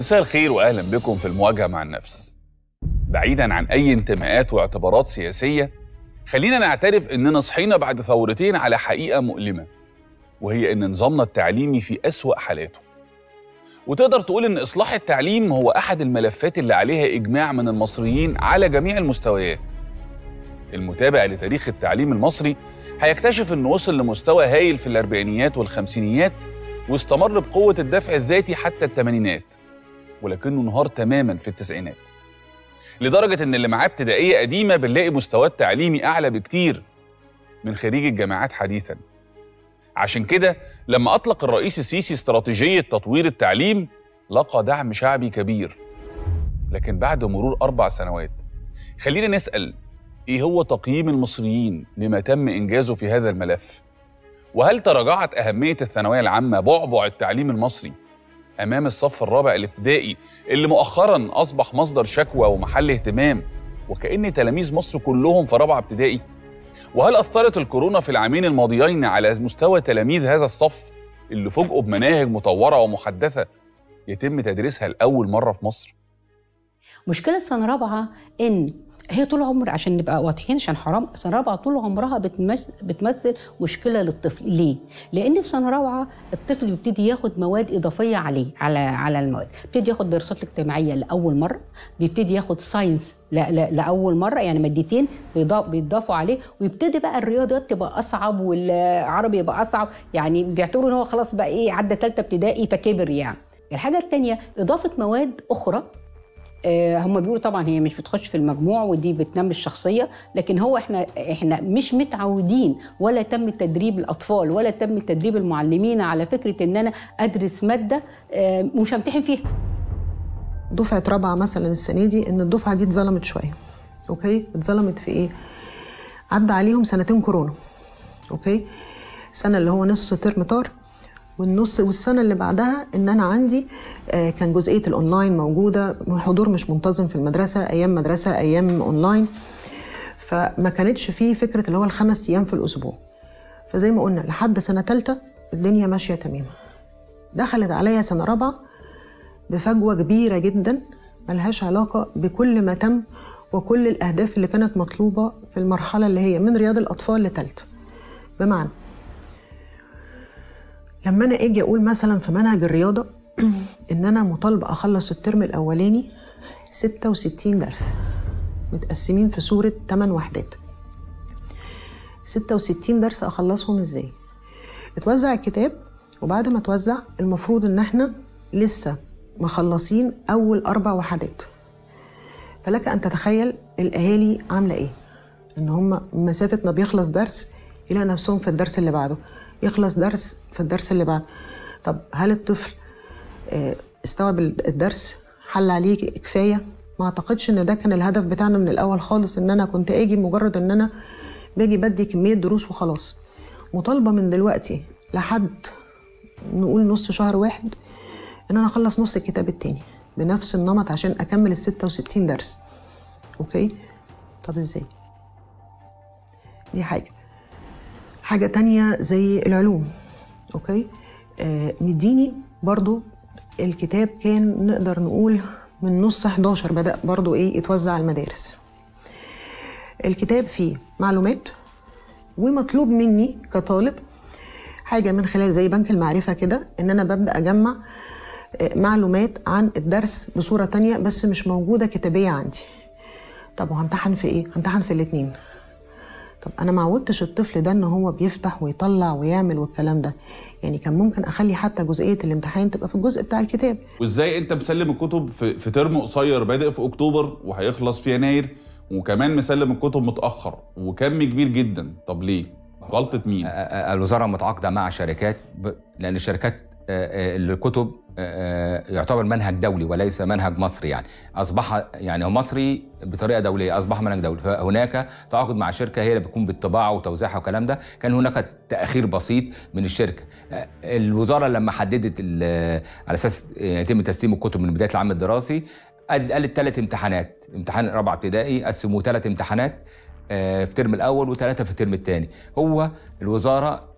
مساء الخير واهلا بكم في المواجهه مع النفس. بعيدا عن اي انتماءات واعتبارات سياسيه خلينا نعترف اننا صحينا بعد ثورتين على حقيقه مؤلمه وهي ان نظامنا التعليمي في اسوا حالاته. وتقدر تقول ان اصلاح التعليم هو احد الملفات اللي عليها اجماع من المصريين على جميع المستويات. المتابع لتاريخ التعليم المصري هيكتشف انه وصل لمستوى هايل في الاربعينيات والخمسينيات واستمر بقوه الدفع الذاتي حتى الثمانينات. ولكنه انهار تماما في التسعينات لدرجة إن اللي معاه ابتدائية قديمة بنلاقي مستواه التعليمي أعلى بكتير من خريج الجامعات حديثا عشان كده لما أطلق الرئيس السيسي استراتيجية تطوير التعليم لقى دعم شعبي كبير لكن بعد مرور أربع سنوات خلينا نسأل إيه هو تقييم المصريين لما تم إنجازه في هذا الملف وهل تراجعت أهمية الثانوية العامة بعبع التعليم المصري امام الصف الرابع الابتدائي اللي مؤخرا اصبح مصدر شكوى ومحل اهتمام وكان تلاميذ مصر كلهم في رابعه ابتدائي وهل اثرت الكورونا في العامين الماضيين على مستوى تلاميذ هذا الصف اللي فوجئوا بمناهج مطوره ومحدثه يتم تدريسها لاول مره في مصر مشكله سنه رابعه ان هي طول عمر عشان نبقى واضحين عشان حرام سنه رابعه طول عمرها بتمثل, بتمثل مشكله للطفل ليه؟ لان في سنه رابعه الطفل بيبتدي ياخد مواد اضافيه عليه على على المواد بيبتدي ياخد دراسات الاجتماعيه لاول مره بيبتدي ياخد ساينس لا لا لاول مره يعني مادتين بيضافوا عليه ويبتدي بقى الرياضيات تبقى اصعب والعربي يبقى اصعب يعني بيعتبروا ان هو خلاص بقى ايه عدى ثالثه ابتدائي فكبر يعني الحاجه الثانيه اضافه مواد اخرى هم بيقولوا طبعا هي مش بتخش في المجموع ودي بتنمي الشخصيه لكن هو احنا احنا مش متعودين ولا تم تدريب الاطفال ولا تم تدريب المعلمين على فكره ان انا ادرس ماده مش همتحن فيها دفعه رابعه مثلا السنه دي ان الدفعه دي اتظلمت شويه اوكي اتظلمت في ايه عدى عليهم سنتين كورونا اوكي سنه اللي هو نص ترم طار والنص والسنه اللي بعدها ان انا عندي كان جزئيه الاونلاين موجوده حضور مش منتظم في المدرسه ايام مدرسه ايام اونلاين فما كانتش فيه فكره اللي هو الخمس ايام في الاسبوع فزي ما قلنا لحد سنه ثالثه الدنيا ماشيه تماما دخلت عليا سنه رابعه بفجوه كبيره جدا ملهاش علاقه بكل ما تم وكل الاهداف اللي كانت مطلوبه في المرحله اللي هي من رياض الاطفال لثالثه بمعنى لما انا اجي اقول مثلا في منهج الرياضه ان انا مطالبه اخلص الترم الاولاني 66 درس متقسمين في صوره 8 وحدات 66 درس اخلصهم ازاي اتوزع الكتاب وبعد ما اتوزع المفروض ان احنا لسه مخلصين اول اربع وحدات فلك ان تتخيل الاهالي عامله ايه ان هم مسافه ما بيخلص درس يلاقوا نفسهم في الدرس اللي بعده يخلص درس في الدرس اللي بعده طب هل الطفل استوعب الدرس حل عليه كفايه ما اعتقدش ان ده كان الهدف بتاعنا من الاول خالص ان انا كنت اجي مجرد ان انا باجي بدي كميه دروس وخلاص مطالبه من دلوقتي لحد نقول نص شهر واحد ان انا اخلص نص الكتاب التاني بنفس النمط عشان اكمل ال 66 درس اوكي طب ازاي دي حاجه حاجة تانية زي العلوم أوكي آه مديني برضو الكتاب كان نقدر نقول من نص 11 بدأ برضو إيه يتوزع على المدارس الكتاب فيه معلومات ومطلوب مني كطالب حاجة من خلال زي بنك المعرفة كده إن أنا ببدأ أجمع معلومات عن الدرس بصورة تانية بس مش موجودة كتابية عندي طب وهمتحن في إيه؟ همتحن في الاتنين طب انا ما عودتش الطفل ده ان هو بيفتح ويطلع ويعمل والكلام ده يعني كان ممكن اخلي حتى جزئيه الامتحان تبقى في الجزء بتاع الكتاب وازاي انت مسلم الكتب في, في ترم قصير بادئ في اكتوبر وهيخلص في يناير وكمان مسلم الكتب متاخر وكم كبير جدا طب ليه غلطه مين الوزاره متعاقده مع شركات ب... لان الشركات الكتب يعتبر منهج دولي وليس منهج مصري يعني اصبح يعني هو مصري بطريقه دوليه اصبح منهج دولي فهناك تعاقد مع شركه هي اللي بتكون بالطباعه وتوزيعها والكلام ده كان هناك تاخير بسيط من الشركه الوزاره لما حددت على اساس يتم تسليم الكتب من بدايه العام الدراسي قالت ثلاث امتحانات امتحان رابعه ابتدائي قسموه ثلاث امتحانات في الترم الاول وثلاثه في الترم الثاني هو الوزاره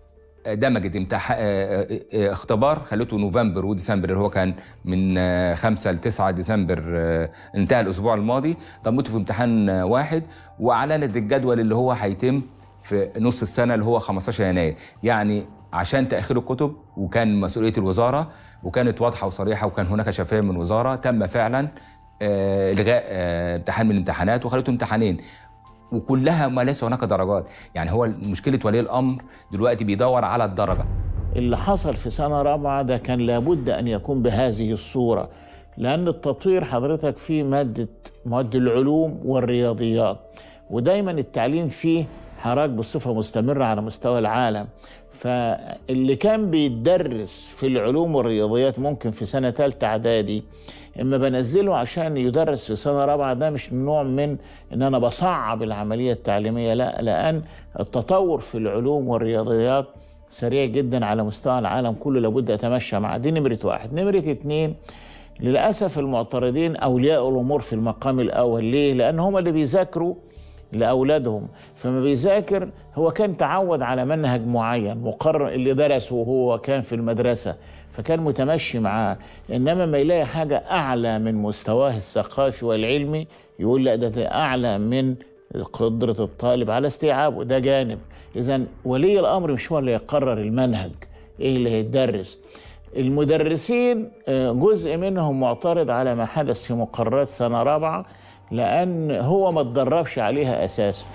دمجت امتح... آه، آه، آه، اختبار خلته نوفمبر وديسمبر اللي هو كان من آه، 5 ل 9 ديسمبر آه، انتهى الاسبوع الماضي ضمته في امتحان آه، واحد واعلنت الجدول اللي هو هيتم في نص السنه اللي هو 15 يناير يعني عشان تاخير الكتب وكان مسؤوليه الوزاره وكانت واضحه وصريحه وكان هناك شفافيه من الوزاره تم فعلا آه، الغاء آه، امتحان من الامتحانات وخلته امتحانين وكلها ما ليس هناك درجات يعني هو مشكله ولي الامر دلوقتي بيدور على الدرجه اللي حصل في سنة رابعة ده كان لابد أن يكون بهذه الصورة لأن التطوير حضرتك فيه مادة مواد العلوم والرياضيات ودايما التعليم فيه حراك بصفة مستمرة على مستوى العالم فاللي كان بيتدرس في العلوم والرياضيات ممكن في سنة ثالثة إعدادي اما بنزله عشان يدرس في سنه رابعه ده مش نوع من ان انا بصعب العمليه التعليميه لا لان التطور في العلوم والرياضيات سريع جدا على مستوى العالم كله لابد يتمشى مع دي نمره واحد نمره اتنين للاسف المعترضين اولياء الامور في المقام الاول ليه؟ لان هم اللي بيذاكروا لاولادهم فما بيذاكر هو كان تعود على منهج معين مقرر اللي درسه وهو كان في المدرسه فكان متمشي معاه انما ما يلاقي حاجه اعلى من مستواه الثقافي والعلمي يقول لا ده, ده اعلى من قدره الطالب على استيعابه ده جانب اذا ولي الامر مش هو اللي يقرر المنهج ايه اللي هيتدرس المدرسين آه، جزء منهم معترض على ما حدث في مقررات سنه رابعه لان هو ما اتدربش عليها اساسا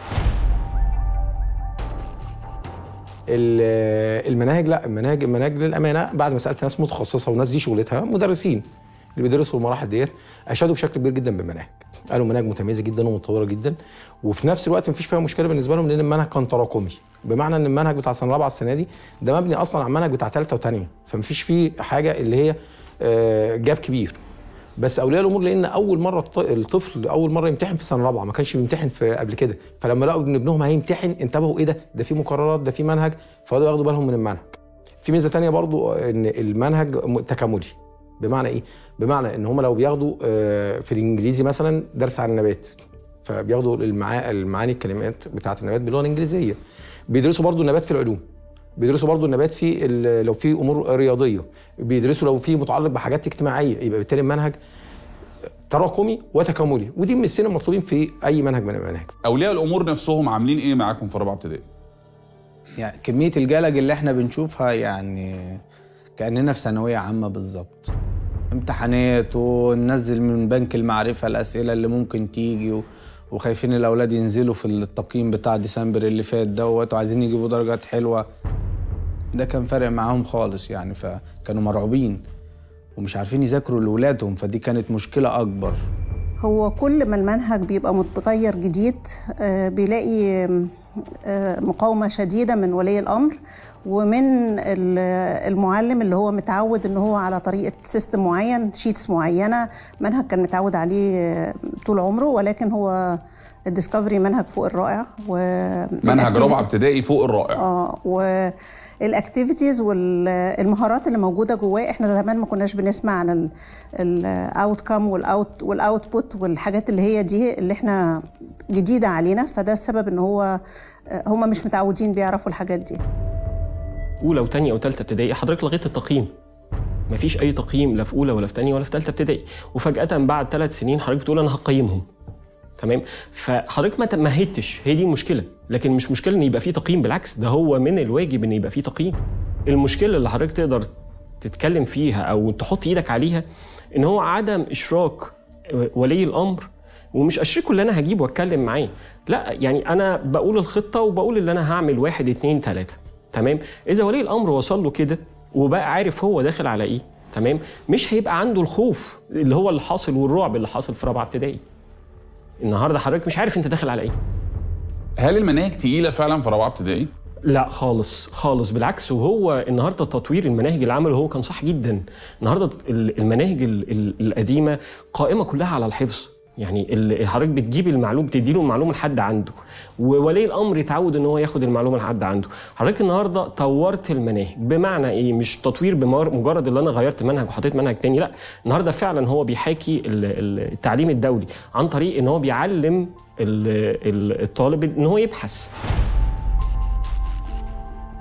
ال- المناهج لا المناهج المناهج للامانه بعد ما سالت ناس متخصصه والناس دي شغلتها مدرسين اللي بيدرسوا المراحل ديت اشادوا بشكل كبير جدا بالمناهج قالوا مناهج متميزه جدا ومتطوره جدا وفي نفس الوقت مفيش فيها مشكله بالنسبه لهم لان المنهج كان تراكمي بمعنى ان المنهج بتاع سنه رابعه السنه دي ده مبني اصلا على المنهج بتاع ثالثه وثانيه فمفيش فيه حاجه اللي هي آه، جاب كبير بس اولياء الامور لان اول مره الط- الطفل اول مره يمتحن في سنه رابعه ما كانش بيمتحن في قبل كده فلما لقوا ان ابنهم هيمتحن انتبهوا ايه ده ده في مقررات ده في منهج فبداوا ياخدوا بالهم من المنهج في ميزه تانية برضو ان المنهج م- تكاملي بمعنى ايه بمعنى ان هم لو بياخدوا آه، في الانجليزي مثلا درس عن النبات فبياخدوا المعا- المعاني الكلمات بتاعه النبات باللغه الانجليزيه بيدرسوا برضو النبات في العلوم بيدرسوا برضو النبات في ال- لو في امور رياضيه بيدرسوا لو في متعلق بحاجات اجتماعيه يبقى بالتالي المنهج تراكمي وتكاملي ودي من السنه المطلوبين في اي منهج من المناهج اولياء الامور نفسهم عاملين ايه معاكم في رابعه ابتدائي يعني كمية الجلج اللي احنا بنشوفها يعني كأننا في ثانوية عامة بالظبط امتحانات وننزل من بنك المعرفة الأسئلة اللي ممكن تيجي و... وخايفين الأولاد ينزلوا في التقييم بتاع ديسمبر اللي فات دوت وعايزين يجيبوا درجات حلوة ده كان فارق معاهم خالص يعني فكانوا مرعوبين ومش عارفين يذاكروا لولادهم فدي كانت مشكلة أكبر هو كل ما المنهج بيبقى متغير جديد آه، بيلاقي آه، مقاومة شديدة من ولي الأمر ومن ال- المعلم اللي هو متعود ان هو على طريقة سيستم معين شيتس معينة منهج كان متعود عليه آه، طول عمره ولكن هو الديسكفري منهج فوق الرائع و منهج رابعه ابتدائي فوق الرائع اه والاكتيفيتيز والمهارات اللي موجوده جواه احنا زمان ما كناش بنسمع عن الاوت كام والاوت والاوتبوت والحاجات اللي هي دي اللي احنا جديده علينا فده السبب ان هو هم مش متعودين بيعرفوا الحاجات دي اولى وثانيه وثالثه ابتدائي حضرتك لغيت التقييم مفيش اي تقييم لا في اولى ولا في ثانيه ولا في ثالثه ابتدائي وفجاه بعد ثلاث سنين حضرتك بتقول انا هقيمهم تمام فحضرتك ما تمهدتش هي دي المشكله لكن مش مشكله ان يبقى في تقييم بالعكس ده هو من الواجب ان يبقى في تقييم المشكله اللي حضرتك تقدر تتكلم فيها او تحط ايدك عليها ان هو عدم اشراك ولي الامر ومش اشركه اللي انا هجيبه واتكلم معاه لا يعني انا بقول الخطه وبقول اللي انا هعمل واحد اتنين تلاته تمام اذا ولي الامر وصل له كده وبقى عارف هو داخل على ايه تمام مش هيبقى عنده الخوف اللي هو اللي حاصل والرعب اللي حاصل في رابعه ابتدائي النهارده حضرتك مش عارف انت داخل على ايه هل المناهج تقيله فعلا في رابعه ابتدائي لا خالص خالص بالعكس وهو النهارده تطوير المناهج اللي عمله هو كان صح جدا النهارده ال- المناهج ال- ال- القديمه قائمه كلها على الحفظ يعني ال- حضرتك بتجيب المعلومه بتدي له المعلومه لحد عنده وولي الامر يتعود ان هو ياخد المعلومه لحد عنده حضرتك النهارده طورت المناهج بمعنى ايه مش تطوير بمار مجرد اللي انا غيرت منهج وحطيت منهج تاني لا النهارده فعلا هو بيحاكي ال- ال- التعليم الدولي عن طريق ان هو بيعلم ال- ال- الطالب ان هو يبحث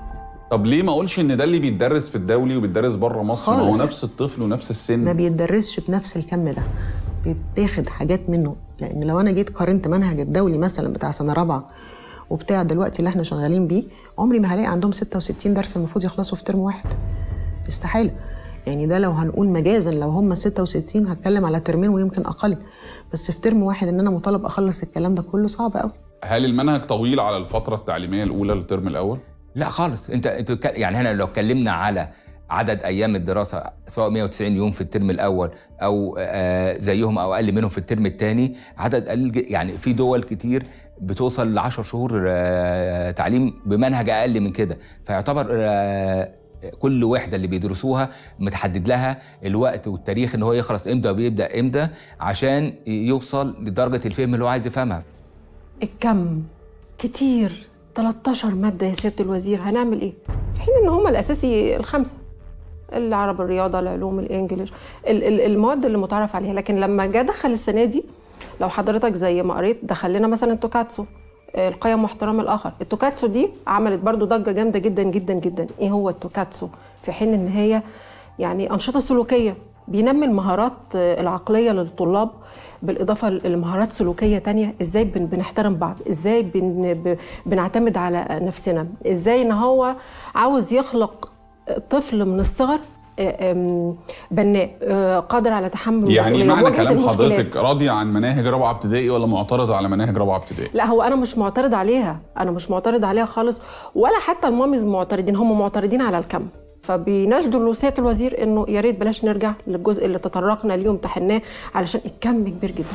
طب ليه ما اقولش ان ده اللي بيتدرس في الدولي وبيتدرس بره مصر ما هو خالص. نفس الطفل ونفس ما السن بيتدرسش بنفس الكم ده بيتاخد حاجات منه لان لو انا جيت قارنت منهج الدولي مثلا بتاع سنه رابعه وبتاع دلوقتي اللي احنا شغالين بيه عمري ما هلاقي عندهم 66 درس المفروض يخلصوا في ترم واحد استحاله يعني ده لو هنقول مجازا لو هم 66 هتكلم على ترمين ويمكن اقل بس في ترم واحد ان انا مطالب اخلص الكلام ده كله صعب قوي هل المنهج طويل على الفتره التعليميه الاولى للترم الاول لا خالص انت انت بتك- يعني هنا لو اتكلمنا على عدد ايام الدراسه سواء 190 يوم في الترم الاول او آه، زيهم او اقل منهم في الترم الثاني عدد قليل ج- يعني في دول كتير بتوصل ل 10 شهور آه، تعليم بمنهج اقل من كده فيعتبر آه، كل وحده اللي بيدرسوها متحدد لها الوقت والتاريخ ان هو يخلص امتى وبيبدا امتى عشان يوصل لدرجه الفهم اللي هو عايز يفهمها الكم كتير 13 مادة يا سيادة الوزير هنعمل ايه؟ في حين ان هما الاساسي الخمسة العرب الرياضة العلوم الانجليش ال- ال- المواد اللي متعرف عليها لكن لما جه دخل السنة دي لو حضرتك زي ما قريت دخل لنا مثلا التوكاتسو آه، القيم واحترام الاخر التوكاتسو دي عملت برضو ضجة جامدة جدا جدا جدا ايه هو التوكاتسو في حين ان هي يعني أنشطة سلوكية بينمي المهارات آه، العقلية للطلاب بالإضافة لمهارات سلوكية تانية إزاي بن- بنحترم بعض إزاي بن ب- بنعتمد على نفسنا إزاي إن هو عاوز يخلق طفل من الصغر آه، آم، بناء آه، قادر على تحمل يعني المسؤولية معنى مواجهة كلام المشكلات. حضرتك راضي عن مناهج رابعه ابتدائي ولا معترض على مناهج رابعه ابتدائي لا هو انا مش معترض عليها انا مش معترض عليها خالص ولا حتى الماميز معترضين هم معترضين على الكم فبيناشدوا سياده الوزير انه يا ريت بلاش نرجع للجزء اللي تطرقنا ليه وامتحناه علشان الكم كبير جدا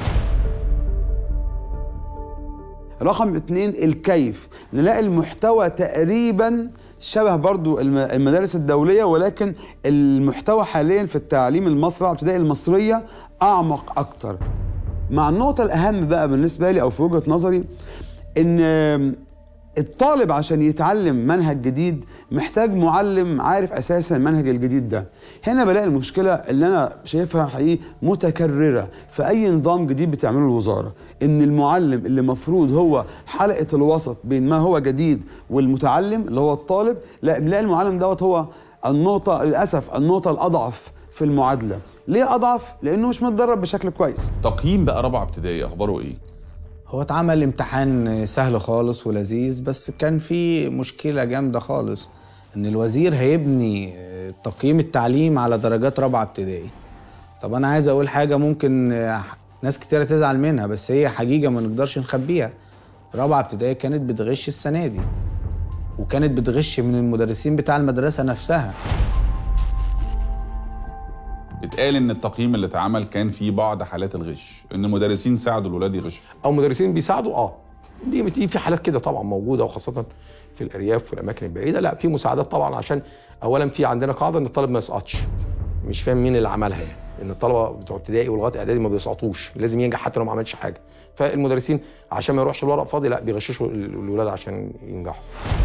رقم اتنين الكيف نلاقي المحتوى تقريبا شبه برضو الم- المدارس الدولية ولكن المحتوى حاليا في التعليم المصري الابتدائي المصرية أعمق أكتر مع النقطة الأهم بقى بالنسبة لي أو في وجهة نظري إن الطالب عشان يتعلم منهج جديد محتاج معلم عارف اساسا المنهج الجديد ده هنا بلاقي المشكله اللي انا شايفها حقيقي متكرره في اي نظام جديد بتعمله الوزاره ان المعلم اللي مفروض هو حلقه الوسط بين ما هو جديد والمتعلم اللي هو الطالب لا بنلاقي المعلم دوت هو النقطه للاسف النقطه الاضعف في المعادله ليه اضعف لانه مش متدرب بشكل كويس تقييم بقى رابعه ابتدائي اخباره ايه هو اتعمل امتحان سهل خالص ولذيذ بس كان في مشكلة جامدة خالص ان الوزير هيبني تقييم التعليم على درجات رابعة ابتدائي طب انا عايز اقول حاجة ممكن ناس كتيرة تزعل منها بس هي حقيقة ما نقدرش نخبيها رابعة ابتدائي كانت بتغش السنة دي وكانت بتغش من المدرسين بتاع المدرسة نفسها اتقال ان التقييم اللي اتعمل كان فيه بعض حالات الغش ان المدرسين ساعدوا الولاد يغشوا او مدرسين بيساعدوا اه دي دي في حالات كده طبعا موجوده وخاصه في الارياف والاماكن البعيده لا في مساعدات طبعا عشان اولا في عندنا قاعده ان الطالب ما يسقطش مش فاهم مين اللي عملها يعني ان الطلبه بتوع ابتدائي ولغايه اعدادي ما بيسقطوش لازم ينجح حتى لو ما عملش حاجه فالمدرسين عشان ما يروحش الورق فاضي لا بيغششوا ال- الولاد عشان ينجحوا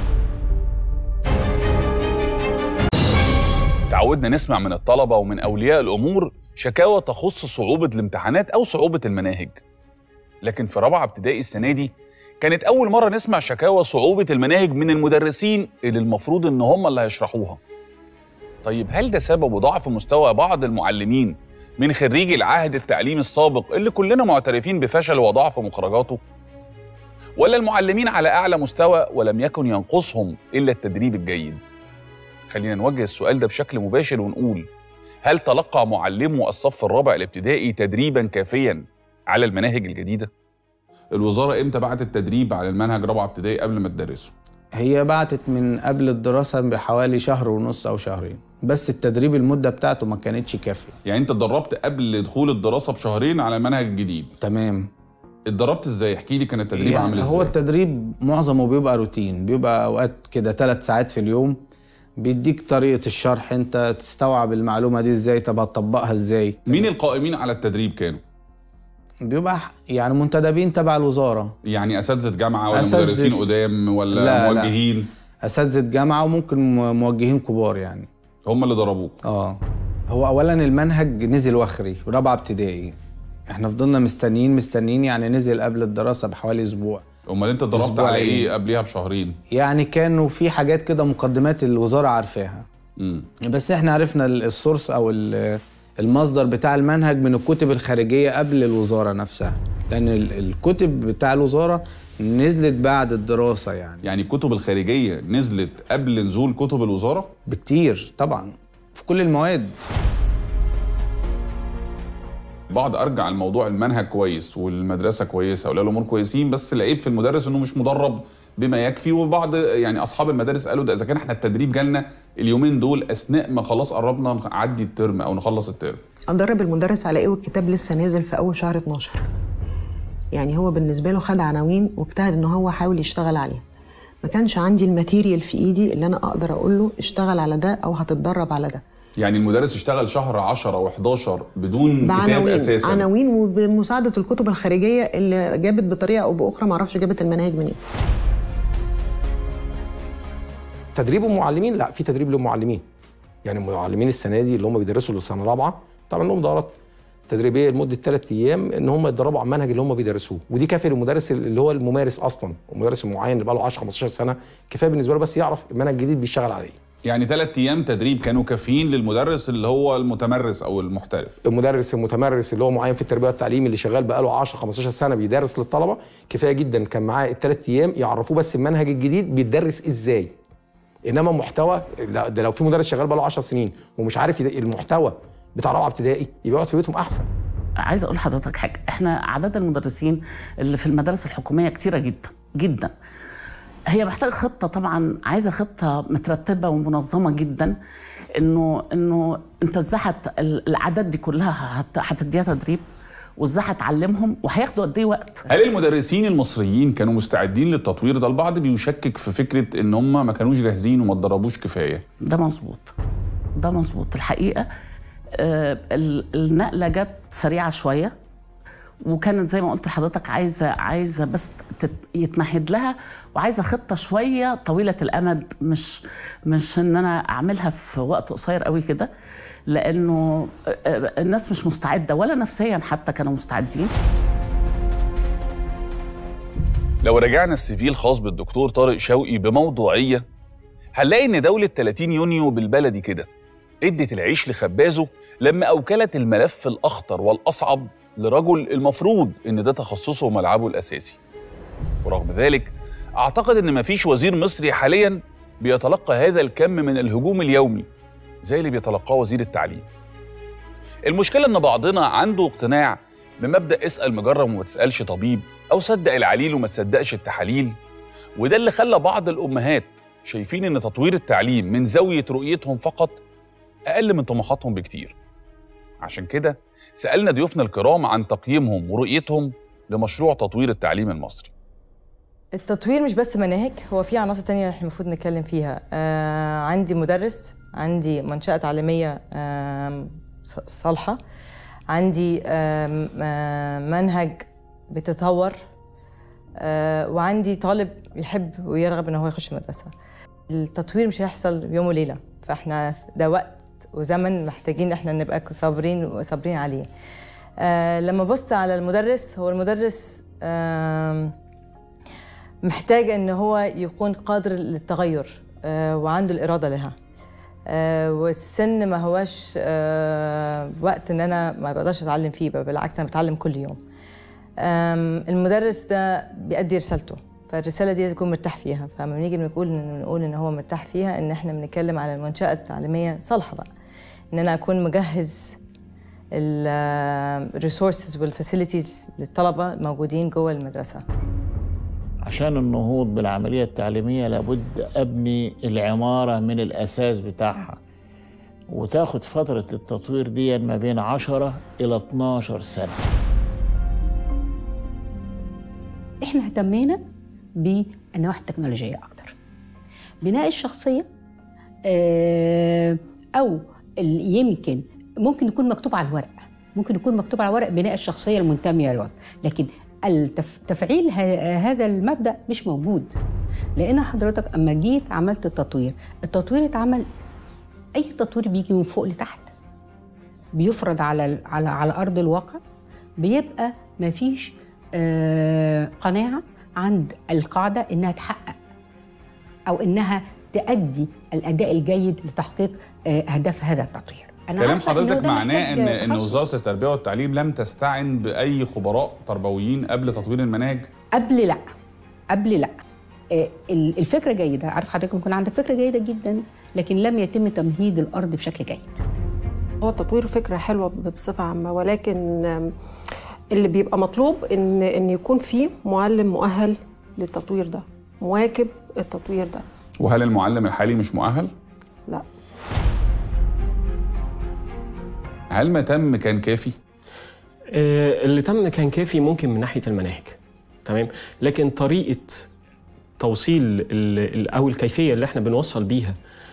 تعودنا نسمع من الطلبة ومن أولياء الأمور شكاوى تخص صعوبة الامتحانات أو صعوبة المناهج لكن في رابعة ابتدائي السنة دي كانت أول مرة نسمع شكاوى صعوبة المناهج من المدرسين اللي المفروض إن هم اللي هيشرحوها طيب هل ده سبب ضعف مستوى بعض المعلمين من خريجي العهد التعليمي السابق اللي كلنا معترفين بفشل وضعف مخرجاته؟ ولا المعلمين على أعلى مستوى ولم يكن ينقصهم إلا التدريب الجيد؟ خلينا نوجه السؤال ده بشكل مباشر ونقول هل تلقى معلمو الصف الرابع الابتدائي تدريبا كافيا على المناهج الجديده؟ الوزاره امتى بعت التدريب على المنهج رابعه ابتدائي قبل ما تدرسه؟ هي بعتت من قبل الدراسة بحوالي شهر ونص أو شهرين بس التدريب المدة بتاعته ما كانتش كافية يعني انت اتدربت قبل دخول الدراسه بشهرين على المنهج الجديد تمام اتدربت ازاي؟ احكي لي كان التدريب يعني عامل ازاي؟ هو التدريب معظمه بيبقى روتين بيبقى أوقات كده ثلاث ساعات في اليوم بيديك طريقة الشرح انت تستوعب المعلومة دي ازاي طب هتطبقها ازاي مين القائمين على التدريب كانوا؟ بيبقى يعني منتدبين تبع الوزارة يعني اساتذه جامعه ولا أساتذة- مدرسين قدام ولا لا، لا. موجهين؟ أساتذة جامعة وممكن م- موجهين كبار يعني هم اللي ضربوك اه هو اولا المنهج نزل وخري رابعه ابتدائي احنا فضلنا مستنيين مستنيين يعني نزل قبل الدراسه بحوالي اسبوع امال انت ضربت على أسبوعين. ايه قبليها بشهرين يعني كانوا في حاجات كده مقدمات الوزاره عارفاها امم بس احنا عرفنا ال- السورس او ال- المصدر بتاع المنهج من الكتب الخارجيه قبل الوزاره نفسها لان ال- الكتب بتاع الوزاره نزلت بعد الدراسه يعني يعني الكتب الخارجيه نزلت قبل نزول كتب الوزاره بكتير طبعا في كل المواد بعض ارجع الموضوع المنهج كويس والمدرسه كويسه ولا الامور كويسين بس العيب في المدرس انه مش مدرب بما يكفي وبعض يعني اصحاب المدارس قالوا ده اذا كان احنا التدريب جالنا اليومين دول اثناء ما خلاص قربنا نعدي الترم او نخلص الترم ادرب المدرس على ايه والكتاب لسه نازل في اول شهر 12 يعني هو بالنسبه له خد عناوين واجتهد ان هو حاول يشتغل عليها ما كانش عندي الماتيريال في ايدي اللي انا اقدر اقول له اشتغل على ده او هتتدرب على ده يعني المدرس اشتغل شهر 10 و11 بدون كتاب بعناوين اساسا عناوين وبمساعده الكتب الخارجيه اللي جابت بطريقه او باخرى ما اعرفش جابت المناهج منين تدريب المعلمين لا في تدريب للمعلمين يعني المعلمين السنه دي اللي هم بيدرسوا للسنه الرابعه طبعا لهم دورات تدريبيه لمده ثلاث ايام ان هم يتدربوا على المنهج اللي هم بيدرسوه ودي كافيه للمدرس اللي هو الممارس اصلا المدرس المعين اللي بقى له 10 15 سنه كفايه بالنسبه له بس يعرف المنهج الجديد بيشتغل على ايه يعني ثلاث ايام تدريب كانوا كافيين للمدرس اللي هو المتمرس او المحترف المدرس المتمرس اللي هو معين في التربيه والتعليم اللي شغال بقاله 10 15 سنه بيدرس للطلبه كفايه جدا كان معاه الثلاث ايام يعرفوه بس المنهج الجديد بيتدرس ازاي انما محتوى لا، ده لو في مدرس شغال بقاله 10 سنين ومش عارف يد- المحتوى بتاع رابعه ابتدائي يبقى يقعد في بيتهم احسن عايزه اقول لحضرتك حاجه احنا اعداد المدرسين اللي في المدارس الحكوميه كتيره جدا جدا هي محتاجه خطه طبعا عايزه خطه مترتبه ومنظمه جدا انه انه انت ازاي هت- الاعداد دي كلها هت- هتديها تدريب وازاي هتعلمهم وهياخدوا قد ايه وقت هل المدرسين المصريين كانوا مستعدين للتطوير ده البعض بيشكك في فكره ان هم ما كانوش جاهزين وما اتدربوش كفايه ده مظبوط ده مظبوط الحقيقه آه، ال- النقله جت سريعه شويه وكانت زي ما قلت لحضرتك عايزه عايزه بس تت- يتمهد لها وعايزه خطه شويه طويله الامد مش مش ان انا اعملها في وقت قصير قوي كده لانه آه، آه، الناس مش مستعده ولا نفسيا حتى كانوا مستعدين لو رجعنا السيفي الخاص بالدكتور طارق شوقي بموضوعيه هنلاقي ان دوله 30 يونيو بالبلدي كده ادت العيش لخبازه لما اوكلت الملف الاخطر والاصعب لرجل المفروض ان ده تخصصه وملعبه الاساسي ورغم ذلك اعتقد ان مفيش وزير مصري حاليا بيتلقى هذا الكم من الهجوم اليومي زي اللي بيتلقاه وزير التعليم المشكله ان بعضنا عنده اقتناع بمبدا اسال مجرب وما تسالش طبيب او صدق العليل وما تصدقش التحاليل وده اللي خلى بعض الامهات شايفين ان تطوير التعليم من زاويه رؤيتهم فقط اقل من طموحاتهم بكتير عشان كده سالنا ضيوفنا الكرام عن تقييمهم ورؤيتهم لمشروع تطوير التعليم المصري التطوير مش بس مناهج هو في عناصر تانية احنا المفروض نتكلم فيها آه عندي مدرس عندي منشأة تعليمية آم، ص- صالحة عندي آم، آم، منهج بيتطور آه وعندي طالب يحب ويرغب ان هو يخش مدرسة التطوير مش هيحصل يوم وليلة فاحنا ده وقت وزمن محتاجين احنا نبقى صابرين وصابرين عليه آه لما بص على المدرس هو المدرس آم، محتاج ان هو يكون قادر للتغير آه، وعنده الاراده لها آه، والسن ما هواش آه، وقت ان انا ما بقدرش اتعلم فيه بل بالعكس انا بتعلم كل يوم آم، المدرس ده بيأدي رسالته فالرساله دي لازم يكون مرتاح فيها فلما بنيجي بنقول نقول ان هو مرتاح فيها ان احنا بنتكلم على المنشاه التعليميه صالحه بقى ان انا اكون مجهز الريسورسز والفاسيلتيز للطلبه الموجودين جوه المدرسه عشان النهوض بالعملية التعليمية لابد أبني العمارة من الأساس بتاعها وتاخد فترة التطوير دي ما بين 10 إلى 12 سنة احنا اهتمينا بالنواحي التكنولوجيه اكتر بناء الشخصيه آه، او ال- يمكن ممكن يكون مكتوب على الورق ممكن يكون مكتوب على الورق بناء الشخصيه المنتميه للورق لكن التف- تفعيل ه- هذا المبدا مش موجود لان حضرتك اما جيت عملت التطوير التطوير اتعمل اي تطوير بيجي من فوق لتحت بيفرض على ال- على على ارض الواقع بيبقى مفيش آه، قناعه عند القاعده انها تحقق او انها تؤدي الاداء الجيد لتحقيق آه، اهداف هذا التطوير أنا كلام عارفة إن حضرتك ده معناه ان محتاج ان تخصص. وزاره التربيه والتعليم لم تستعن باي خبراء تربويين قبل تطوير المناهج قبل لا قبل لا آه، ال- الفكره جيده عارف حضرتك ممكن عندك فكره جيده جدا لكن لم يتم تمهيد الارض بشكل جيد هو التطوير فكرة حلوة بصفة عامة ولكن آم، اللي بيبقى مطلوب ان ان يكون في معلم مؤهل للتطوير ده مواكب التطوير ده وهل المعلم الحالي مش مؤهل؟ لا هل ما تم كان كافي؟ آه، اللي تم كان كافي ممكن من ناحيه المناهج تمام لكن طريقه توصيل ال- ال- او الكيفيه اللي احنا بنوصل بيها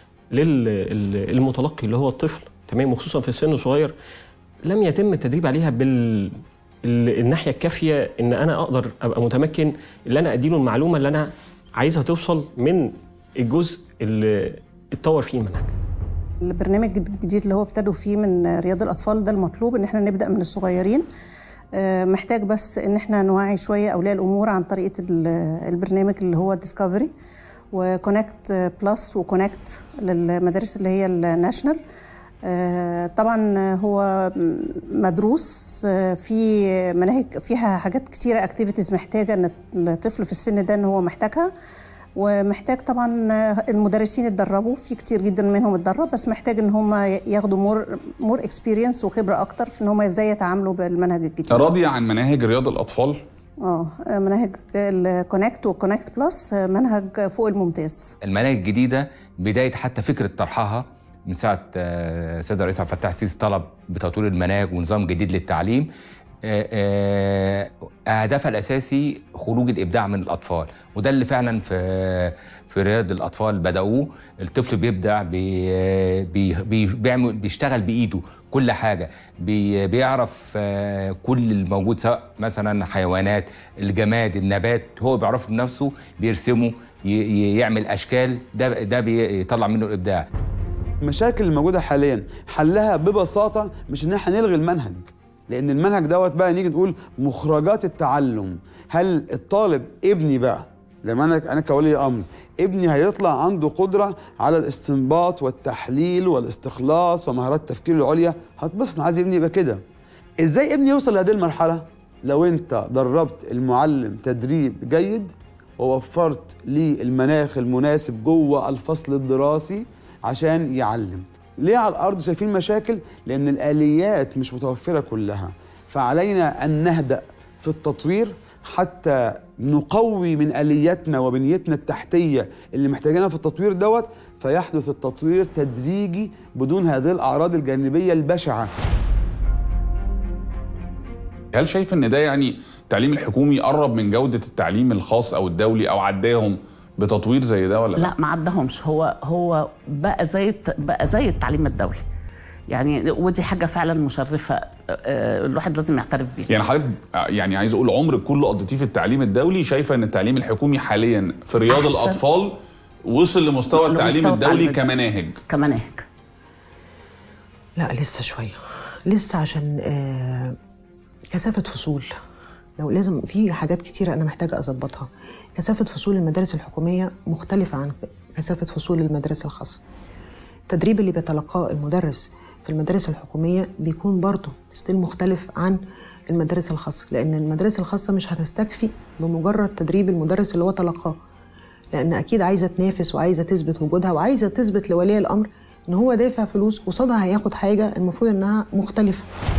للمتلقي اللي هو الطفل تمام وخصوصا في السن الصغير لم يتم التدريب عليها بال ال- الناحيه الكافيه ان انا اقدر ابقى متمكن اللي انا اديله المعلومه اللي انا عايزها توصل من الجزء اللي اتطور فيه المنهج البرنامج الجديد اللي هو ابتدوا فيه من رياض الاطفال ده المطلوب ان احنا نبدا من الصغيرين آه، محتاج بس ان احنا نوعي شويه اولياء الامور عن طريقه ال- البرنامج اللي هو ديسكفري وكونكت بلس وكونكت للمدارس اللي هي الناشونال آه، طبعا هو مدروس آه، في مناهج فيها حاجات كتيره اكتيفيتيز محتاجه ان الطفل في السن ده ان هو محتاجها ومحتاج طبعا المدرسين يتدربوا في كتير جدا منهم اتدرب بس محتاج ان هم ياخدوا مور مور اكسبيرينس وخبره اكتر في ان هم ازاي يتعاملوا بالمنهج الجديد راضية عن مناهج رياض الأطفال؟ اه مناهج الكونكت والكونكت بلس منهج فوق الممتاز المناهج الجديده بدايه حتى فكره طرحها من ساعه آه، السيد الرئيس عبد الفتاح السيسي طلب بتطوير المناهج ونظام جديد للتعليم آه، آه، هدفها الاساسي خروج الابداع من الاطفال وده اللي فعلا في في رياض الاطفال بداوه الطفل بيبدع بي بي بي بيعمل بيشتغل بايده كل حاجه بي بيعرف آه، كل الموجود سواء مثلا حيوانات الجماد النبات هو بيعرفه بنفسه بيرسمه ي- ي- يعمل اشكال ده ده بيطلع منه الابداع المشاكل الموجوده حاليا حلها ببساطه مش ان احنا نلغي المنهج لان المنهج دوت بقى نيجي نقول مخرجات التعلم هل الطالب ابني بقى لما انا انا كولي امر ابني هيطلع عنده قدره على الاستنباط والتحليل والاستخلاص ومهارات التفكير العليا هتبسط أنا عايز ابني يبقى كده ازاي ابني يوصل لهذه المرحله لو انت دربت المعلم تدريب جيد ووفرت ليه المناخ المناسب جوه الفصل الدراسي عشان يعلم ليه على الارض شايفين مشاكل لان الاليات مش متوفره كلها فعلينا ان نهدا في التطوير حتى نقوي من الياتنا وبنيتنا التحتيه اللي محتاجينها في التطوير دوت فيحدث التطوير تدريجي بدون هذه الاعراض الجانبيه البشعه هل شايف ان ده يعني التعليم الحكومي قرب من جودة التعليم الخاص أو الدولي أو عداهم بتطوير زي ده ولا لا ما عدهمش هو هو بقى زي الت- بقى زي التعليم الدولي يعني ودي حاجه فعلا مشرفه آه، الواحد لازم يعترف بيها يعني حضرتك يعني عايز اقول عمرك كله قضيتيه في التعليم الدولي شايفه ان التعليم الحكومي حاليا في رياض أحسن. الاطفال وصل لمستوى التعليم لمستوى الدولي التعليم كمناهج كمناهج لا لسه شويه لسه عشان آه كثافه فصول لو لازم في حاجات كتيرة أنا محتاجة أظبطها كثافة فصول المدارس الحكومية مختلفة عن كثافة فصول المدارس الخاصة التدريب اللي بيتلقاه المدرس في المدارس الحكومية بيكون برضه ستيل مختلف عن المدارس الخاصة لأن المدارس الخاصة مش هتستكفي بمجرد تدريب المدرس اللي هو تلقاه لأن أكيد عايزة تنافس وعايزة تثبت وجودها وعايزة تثبت لولي الأمر إن هو دافع فلوس قصادها هياخد حاجة المفروض إنها مختلفة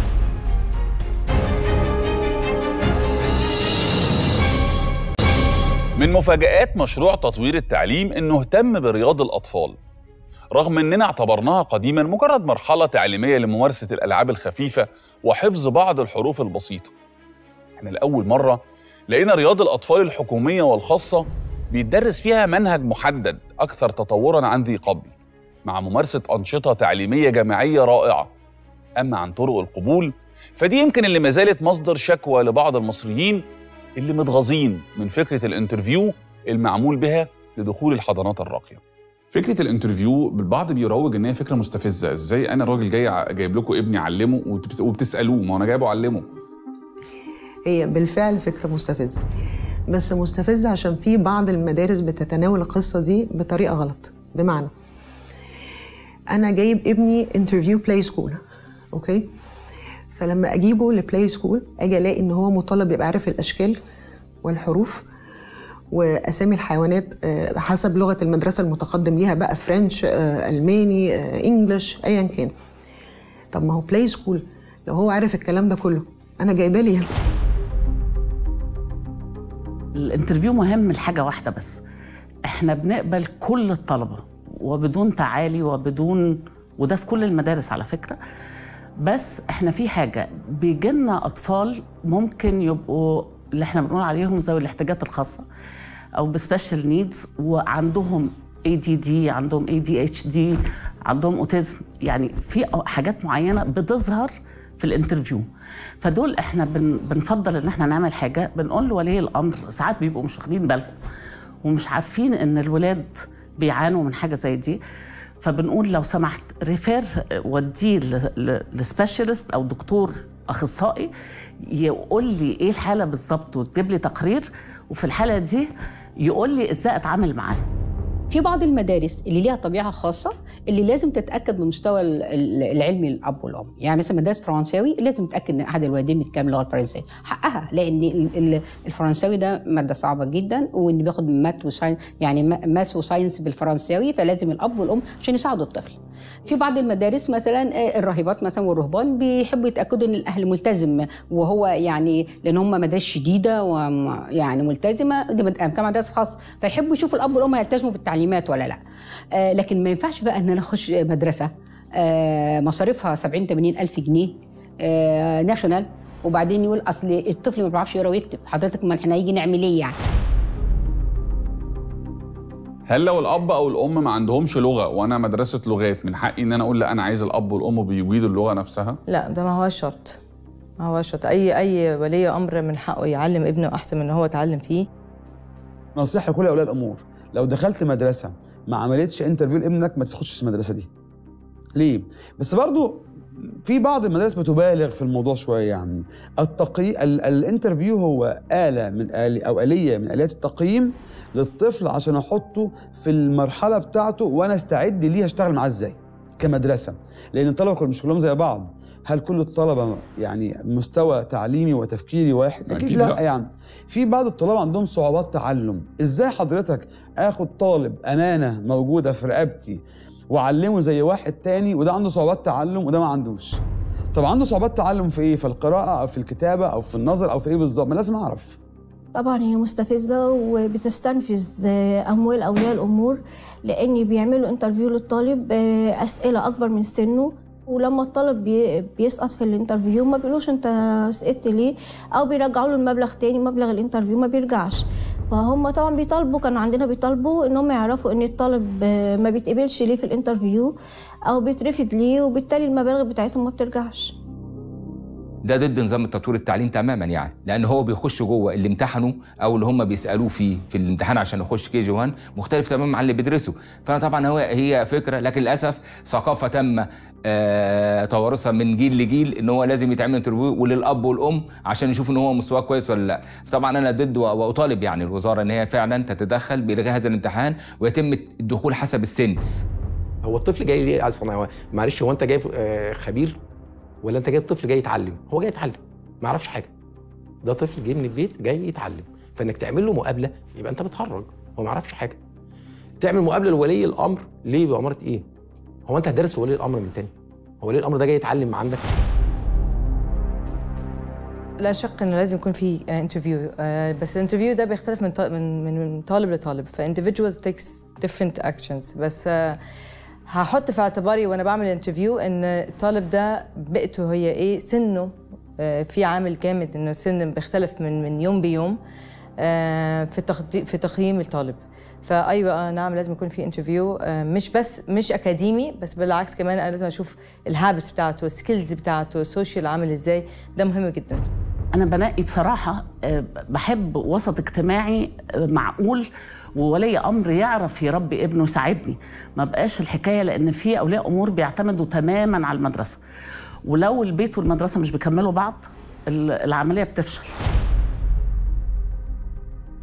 من مفاجآت مشروع تطوير التعليم انه اهتم برياض الاطفال رغم اننا اعتبرناها قديما مجرد مرحله تعليميه لممارسه الالعاب الخفيفه وحفظ بعض الحروف البسيطه احنا لاول مره لقينا رياض الاطفال الحكوميه والخاصه بيتدرس فيها منهج محدد اكثر تطورا عن ذي قبل مع ممارسه انشطه تعليميه جماعيه رائعه اما عن طرق القبول فدي يمكن اللي ما زالت مصدر شكوى لبعض المصريين اللي متغاظين من فكره الانترفيو المعمول بها لدخول الحضانات الراقيه. فكره الانترفيو بالبعض بيروج ان هي فكره مستفزه، ازاي انا راجل جاي ع- جايب لكم ابني اعلمه وبتس- وبتسالوه ما انا جايبه اعلمه. هي بالفعل فكرة مستفزة بس مستفزه عشان في بعض المدارس بتتناول القصه دي بطريقه غلط بمعنى انا جايب ابني انترفيو بلاي سكول اوكي فلما اجيبه لبلاي سكول اجي الاقي ان هو مطالب يبقى عارف الاشكال والحروف واسامي الحيوانات آه، حسب لغه المدرسه المتقدم ليها بقى فرنش آه، الماني آه، انجلش ايا كان طب ما هو بلاي سكول لو هو عارف الكلام ده كله انا جايباه ليه هنا الانترفيو مهم لحاجه واحده بس احنا بنقبل كل الطلبه وبدون تعالي وبدون وده في كل المدارس على فكره بس احنا في حاجه بيجي لنا اطفال ممكن يبقوا اللي احنا بنقول عليهم ذوي الاحتياجات الخاصه او بسبيشال نيدز وعندهم اي دي دي عندهم اي دي اتش دي عندهم اوتيزم يعني في حاجات معينه بتظهر في الانترفيو فدول احنا بن بنفضل ان احنا نعمل حاجه بنقول لولي الامر ساعات بيبقوا مش واخدين بالهم ومش عارفين ان الولاد بيعانوا من حاجه زي دي فبنقول لو سمحت ريفير وديه لسبيشالست او دكتور اخصائي يقول لي ايه الحاله بالظبط ويكتب لي تقرير وفي الحاله دي يقول لي ازاي اتعامل معاه في بعض المدارس اللي ليها طبيعه خاصه اللي لازم تتاكد من مستوى ال- ال- العلمي للاب والام يعني مثلا مدارس فرنساوي لازم تتاكد ان احد الوالدين بيتكلم اللغه الفرنسيه حقها لان ال- ال- الفرنساوي ده ماده صعبه جدا وان بياخد مات وساينس يعني ما- ماس وساينس بالفرنساوي فلازم الاب والام عشان يساعدوا الطفل في بعض المدارس مثلا آه، الراهبات مثلا والرهبان بيحبوا يتاكدوا ان الاهل ملتزم وهو يعني لان هم مدارس شديده ويعني ملتزمه دي مد- كمان مدارس خاص فيحبوا يشوفوا الاب والام هيلتزموا بالتعليمات ولا لا آه، لكن ما ينفعش بقى ان انا اخش مدرسه آه، مصاريفها 70 80 الف جنيه آه، ناشونال وبعدين يقول اصل الطفل ما بيعرفش يقرا ويكتب حضرتك ما احنا هيجي نعمل ايه يعني هل لو الاب او الام ما عندهمش لغه وانا مدرسه لغات من حقي ان انا اقول لا انا عايز الاب والام بيجيدوا اللغه نفسها لا ده ما هو شرط ما هو شرط اي اي ولي امر من حقه يعلم ابنه احسن من ان هو يتعلم فيه نصيحه لكل اولياء الامور لو دخلت مدرسه ما عملتش انترفيو لابنك ما تخشش المدرسه دي ليه بس برضو في بعض المدارس بتبالغ في الموضوع شويه يعني التقي ال... الانترفيو هو آلة من آلي او آلية من آليات التقييم للطفل عشان احطه في المرحله بتاعته وانا استعد ليه اشتغل معاه ازاي كمدرسه لان الطلبه كل- مش كلهم زي بعض هل كل الطلبه يعني مستوى تعليمي وتفكيري واحد اكيد, أكيد لا, لا. يعني في بعض الطلاب عندهم صعوبات تعلم ازاي حضرتك اخد طالب امانه موجوده في رقبتي واعلمه زي واحد تاني وده عنده صعوبات تعلم وده ما عندوش طب عنده صعوبات تعلم في ايه في القراءه او في الكتابه او في النظر او في ايه بالظبط ما لازم اعرف طبعا هي مستفزة وبتستنفذ أموال أولياء الأمور لأن بيعملوا انترفيو للطالب آه، أسئلة أكبر من سنه ولما الطالب بي- بيسقط في الانترفيو ما بيقولوش انت سقطت ليه او بيرجعوا له المبلغ تاني مبلغ الانترفيو ما بيرجعش فهم طبعا بيطالبوا كانوا عندنا بيطالبوا ان هم يعرفوا ان الطالب آه، ما بيتقبلش ليه في الانترفيو او بيترفض ليه وبالتالي المبالغ بتاعتهم ما بترجعش ده ضد نظام التطوير التعليم تماما يعني لان هو بيخش جوه اللي امتحنوا او اللي هم بيسالوه فيه في الامتحان عشان يخش كي جي 1 مختلف تماما عن اللي بيدرسه فانا طبعا هو هي فكره لكن للاسف ثقافه تم آه توارثها من جيل لجيل ان هو لازم يتعمل انترفيو وللاب والام عشان يشوفوا ان هو مستواه كويس ولا لا طبعا انا ضد و- واطالب يعني الوزاره ان هي فعلا تتدخل بالغاء هذا الامتحان ويتم الدخول حسب السن هو الطفل جاي ليه اصلا هو معلش هو انت جايب آه، خبير ولا انت جايب طفل جاي يتعلم هو جاي يتعلم ما يعرفش حاجه ده طفل جاي من البيت جاي يتعلم فانك تعمل له مقابله يبقى انت بتهرج هو ما يعرفش حاجه تعمل مقابله لولي الامر ليه باماره ايه هو انت هتدرس ولي الامر من تاني هو ولي الامر ده جاي يتعلم عندك لا شك انه لازم يكون في انترفيو بس الانترفيو ده بيختلف من طا- من من من طالب لطالب ف individuals takes different actions بس آه، هحط في اعتباري وانا بعمل انترفيو ان الطالب ده بيئته هي ايه سنه آه، في عامل جامد انه السن بيختلف من من يوم بيوم آه، في تقدي- في تقييم الطالب فايوه آه، نعم لازم يكون في انترفيو مش بس مش اكاديمي بس بالعكس كمان انا لازم اشوف الهابتس بتاعته السكيلز بتاعته السوشيال عامل ازاي ده مهم جدا انا بنقي بصراحه آه، بحب وسط اجتماعي آه، معقول وولي امر يعرف يربي ابنه يساعدني ما بقاش الحكايه لان في اولياء امور بيعتمدوا تماما على المدرسه ولو البيت والمدرسه مش بيكملوا بعض ال- العمليه بتفشل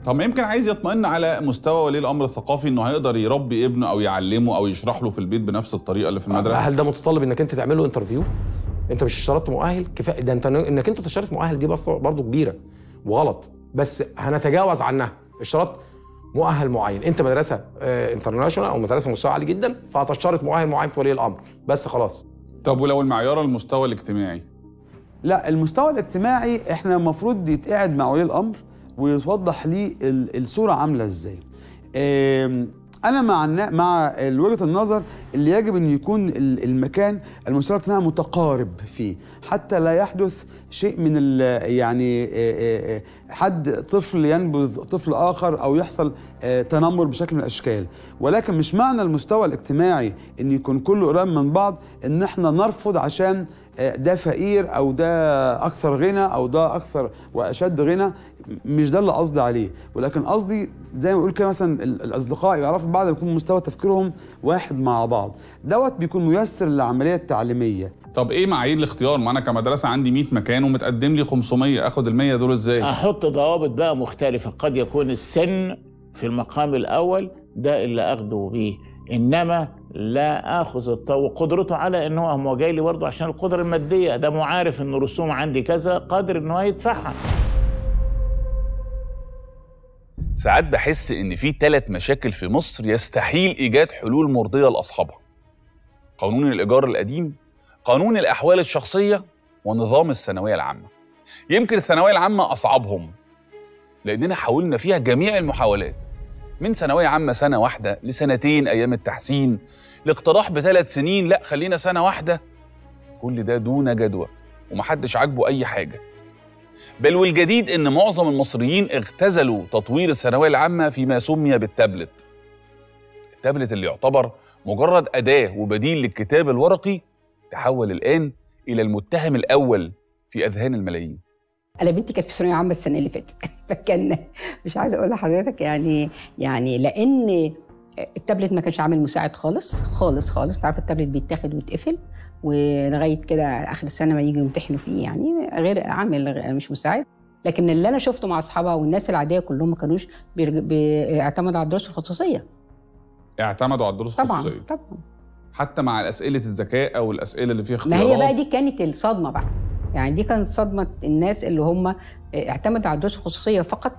طب ما يمكن عايز يطمئن على مستوى ولي الامر الثقافي انه هيقدر يربي ابنه او يعلمه او يشرح له في البيت بنفس الطريقه اللي في المدرسه هل ده متطلب انك انت تعمل له انترفيو انت مش اشترطت مؤهل كفايه ده انت انك انت تشترط مؤهل دي بس برضه كبيره وغلط بس هنتجاوز عنها اشتراط مؤهل معين انت مدرسه اه انترناشونال او مدرسه مستوى عالي جدا فهتشترط مؤهل معين في ولي الامر بس خلاص طب ولو المعيار المستوى الاجتماعي لا المستوى الاجتماعي احنا المفروض يتقعد مع ولي الامر ويتوضح ليه ال- الصوره عامله ازاي آم، انا مع النا- مع وجهه النظر اللي يجب ان يكون ال- المكان المستوى الاجتماعي متقارب فيه حتى لا يحدث شيء من ال- يعني آه، آه، آه، حد طفل ينبذ طفل اخر او يحصل آه، تنمر بشكل من الاشكال ولكن مش معنى المستوى الاجتماعي ان يكون كله قريب من بعض ان احنا نرفض عشان آه، ده فقير او ده اكثر غنى او ده اكثر واشد غنى مش ده اللي قصدي عليه ولكن قصدي زي ما بقول كده مثلا ال- الاصدقاء يعرفوا بعض يكون مستوى تفكيرهم واحد مع بعض دوت بيكون ميسر للعمليه التعليميه طب ايه معايير الاختيار ما انا كمدرسه عندي 100 مكان ومتقدم لي 500 اخد ال 100 دول ازاي احط ضوابط بقى مختلفه قد يكون السن في المقام الاول ده اللي اخده بيه انما لا اخذ الطو قدرته على ان هو هو جاي لي برضه عشان القدره الماديه ده مو عارف ان الرسوم عندي كذا قادر ان هو يدفعها ساعات بحس ان في ثلاث مشاكل في مصر يستحيل ايجاد حلول مرضيه لاصحابها قانون الايجار القديم قانون الاحوال الشخصيه ونظام الثانويه العامه يمكن الثانويه العامه اصعبهم لاننا حاولنا فيها جميع المحاولات من ثانويه عامه سنه واحده لسنتين ايام التحسين لاقتراح بثلاث سنين لا خلينا سنه واحده كل ده دون جدوى ومحدش عاجبه اي حاجه بل والجديد ان معظم المصريين اختزلوا تطوير الثانويه العامه فيما سمي بالتابلت التابلت اللي يعتبر مجرد اداه وبديل للكتاب الورقي تحول الان الى المتهم الاول في اذهان الملايين انا بنتي كانت في ثانويه عامه السنه اللي فاتت فكان مش عايزه اقول لحضرتك يعني يعني لان التابلت ما كانش عامل مساعد خالص خالص خالص تعرف التابلت بيتاخد ويتقفل ولغايه كده اخر السنه ما يجوا يمتحنوا فيه يعني غير عامل غ- مش مساعد لكن اللي انا شفته مع اصحابها والناس العاديه كلهم ما كانوش بيرج- بيعتمدوا على الدروس الخصوصيه اعتمدوا على الدروس طبعا الخصوصيه طبعا حتى مع اسئله الذكاء او الاسئله اللي فيها ما اختيارات هي بقى دي كانت الصدمه بقى يعني دي كانت صدمه الناس اللي هم اعتمدوا على الدروس الخصوصيه فقط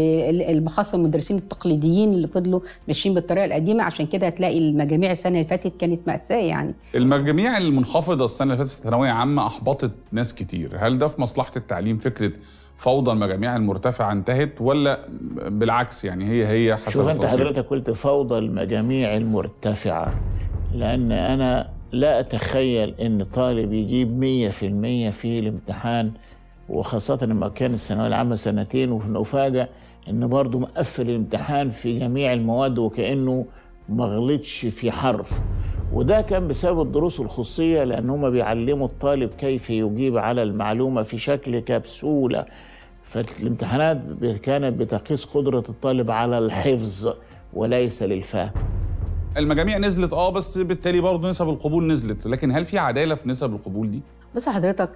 وخاصه المدرسين التقليديين اللي فضلوا ماشيين بالطريقه القديمه عشان كده هتلاقي المجاميع السنه اللي فاتت كانت ماساه يعني المجاميع المنخفضه السنه اللي فاتت في الثانويه عامه احبطت ناس كتير هل ده في مصلحه التعليم فكره فوضى المجاميع المرتفعه انتهت ولا بالعكس يعني هي هي حسب شوف انت التوصيل؟ حضرتك قلت فوضى المجاميع المرتفعه لان انا لا اتخيل ان طالب يجيب 100% في الامتحان وخاصة لما كان الثانوية العامة سنتين ونفاجأ إن برضه مقفل الامتحان في جميع المواد وكأنه ما غلطش في حرف وده كان بسبب الدروس الخصوصية لأن هم بيعلموا الطالب كيف يجيب على المعلومة في شكل كبسولة فالامتحانات كانت بتقيس قدرة الطالب على الحفظ وليس للفهم المجاميع نزلت اه بس بالتالي برضه نسب القبول نزلت لكن هل في عداله في نسب القبول دي بص حضرتك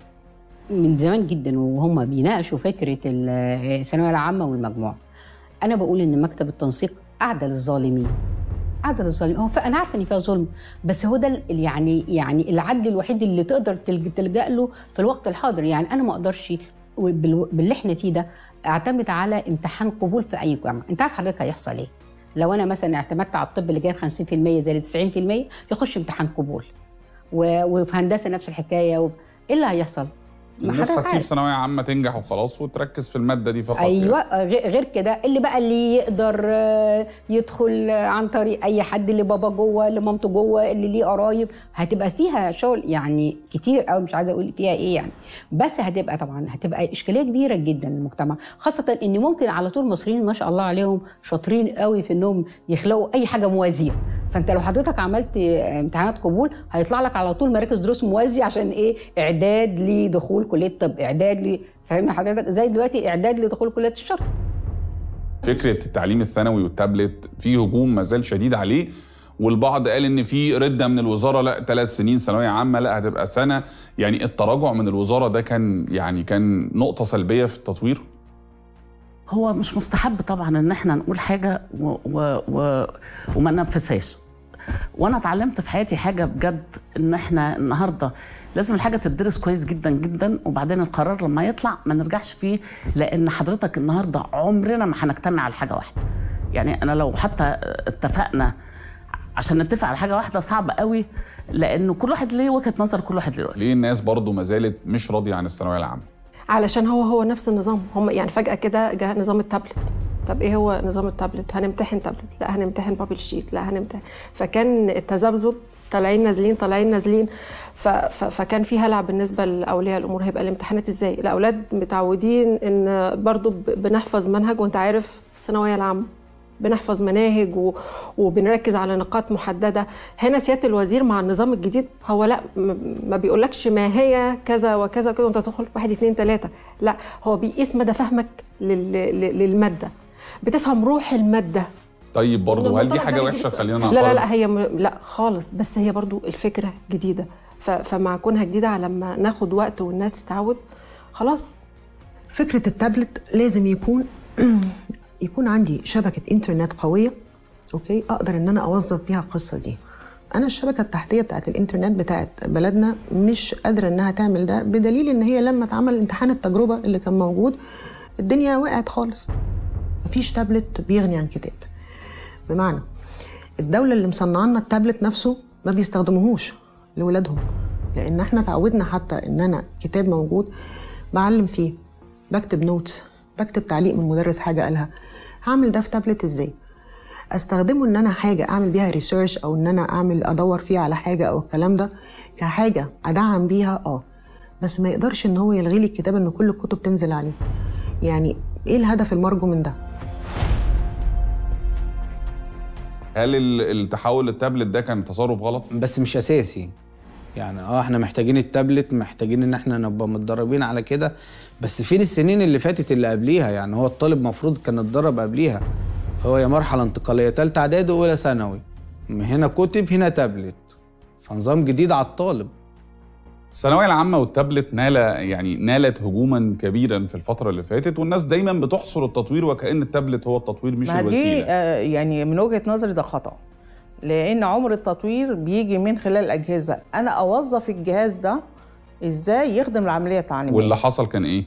من زمان جدا وهم بيناقشوا فكره ال- الثانويه العامه والمجموع انا بقول ان مكتب التنسيق اعدل الظالمين عدل الظالمين هو ف- انا عارفه ان فيها ظلم بس هو ده ال- يعني يعني العدل الوحيد اللي تقدر تلج- تلجا له في الوقت الحاضر يعني انا ما اقدرش بال- باللي احنا فيه ده اعتمد على امتحان قبول في اي جامعه انت عارف حضرتك هيحصل ايه لو انا مثلا اعتمدت على الطب اللي جايب 50% زي ال 90% يخش امتحان قبول و- وفي هندسه نفس الحكايه و... ايه اللي هيحصل؟ ما الناس حضرتك هتسيب عارف. ثانويه عامه تنجح وخلاص وتركز في الماده دي فقط ايوه يعني. غير غير كده اللي بقى اللي يقدر آه، يدخل آه، عن طريق اي حد اللي بابا جوه اللي مامته جوه اللي ليه قرايب هتبقى فيها شغل يعني كتير قوي مش عايزه اقول فيها ايه يعني بس هتبقى طبعا هتبقى اشكاليه كبيره جدا للمجتمع خاصه ان ممكن على طول المصريين ما شاء الله عليهم شاطرين قوي في انهم يخلقوا اي حاجه موازيه فانت لو حضرتك عملت آه، امتحانات قبول هيطلع لك على طول مراكز دروس موازيه عشان ايه اعداد لدخول كليه الطب اعداد ل فاهمني حضرتك زي دلوقتي اعداد لدخول كليه الشرطه فكره التعليم الثانوي والتابلت في هجوم ما زال شديد عليه والبعض قال ان في رده من الوزاره لا ثلاث سنين ثانويه عامه لا هتبقى سنه يعني التراجع من الوزاره ده كان يعني كان نقطه سلبيه في التطوير هو مش مستحب طبعا ان احنا نقول حاجه و و و وما ننفذهاش وانا اتعلمت في حياتي حاجه بجد ان احنا النهارده لازم الحاجه تدرس كويس جدا جدا وبعدين القرار لما يطلع ما نرجعش فيه لان حضرتك النهارده عمرنا ما هنجتمع على حاجه واحده يعني انا لو حتى اتفقنا عشان نتفق على حاجه واحده صعب قوي لانه كل واحد ليه وجهه نظر كل واحد ليه رأي. ليه الناس برضو ما زالت مش راضيه عن الثانويه العامه علشان هو هو نفس النظام هم يعني فجأة كده جاء نظام التابلت طب ايه هو نظام التابلت هنمتحن تابلت لا هنمتحن بابل شيت لا هنمتحن فكان التذبذب طالعين نازلين طالعين نازلين ف... ف... فكان في هلع بالنسبه لاولياء الامور هيبقى الامتحانات ازاي الاولاد متعودين ان برضو ب... بنحفظ منهج وانت عارف الثانويه العامه بنحفظ مناهج و... وبنركز على نقاط محدده هنا سياده الوزير مع النظام الجديد هو لا م... ما بيقولكش ما هي كذا وكذا كده وانت تدخل واحد اتنين تلاته لا هو بيقيس مدى فهمك لل... لل- للماده بتفهم روح الماده طيب برضو هل دي المنطلق حاجه ده وحشه بيجي- تخلينا لا نعترض لا لا هي م... لا خالص بس هي برضو الفكره جديده ف... فمع كونها جديده على لما ناخد وقت والناس تتعود خلاص فكرة التابلت لازم يكون يكون عندي شبكة انترنت قوية اوكي اقدر ان انا اوظف بيها القصة دي انا الشبكة التحتية بتاعت الانترنت بتاعت بلدنا مش قادرة انها تعمل ده بدليل ان هي لما اتعمل امتحان التجربة اللي كان موجود الدنيا وقعت خالص مفيش تابلت بيغني عن كتاب بمعنى الدولة اللي مصنعه لنا التابلت نفسه ما بيستخدموهوش لولادهم لان احنا اتعودنا حتى ان انا كتاب موجود بعلم فيه بكتب نوتس بكتب تعليق من مدرس حاجه قالها هعمل ده في تابلت ازاي استخدمه ان انا حاجه اعمل بيها ريسيرش او ان انا اعمل ادور فيها على حاجه او الكلام ده كحاجه ادعم بيها اه بس ما يقدرش ان هو يلغي لي الكتاب ان كل الكتب تنزل عليه يعني ايه الهدف المرجو من ده هل ال- التحول للتابلت ده كان تصرف غلط بس مش اساسي يعني اه احنا محتاجين التابلت محتاجين ان احنا نبقى متدربين على كده بس فين السنين اللي فاتت اللي قبليها يعني هو الطالب مفروض كان اتدرب قبليها هو يا مرحله انتقاليه ثالثه اعدادي واولى ثانوي هنا كتب هنا تابلت فنظام جديد على الطالب الثانويه العامه والتابلت نال يعني نالت هجوما كبيرا في الفتره اللي فاتت والناس دايما بتحصر التطوير وكأن التابلت هو التطوير مش ما دي الوسيله آه، يعني من وجهه نظري ده خطا لان عمر التطوير بيجي من خلال الاجهزه انا اوظف الجهاز ده ازاي يخدم العمليه التعليميه واللي حصل كان ايه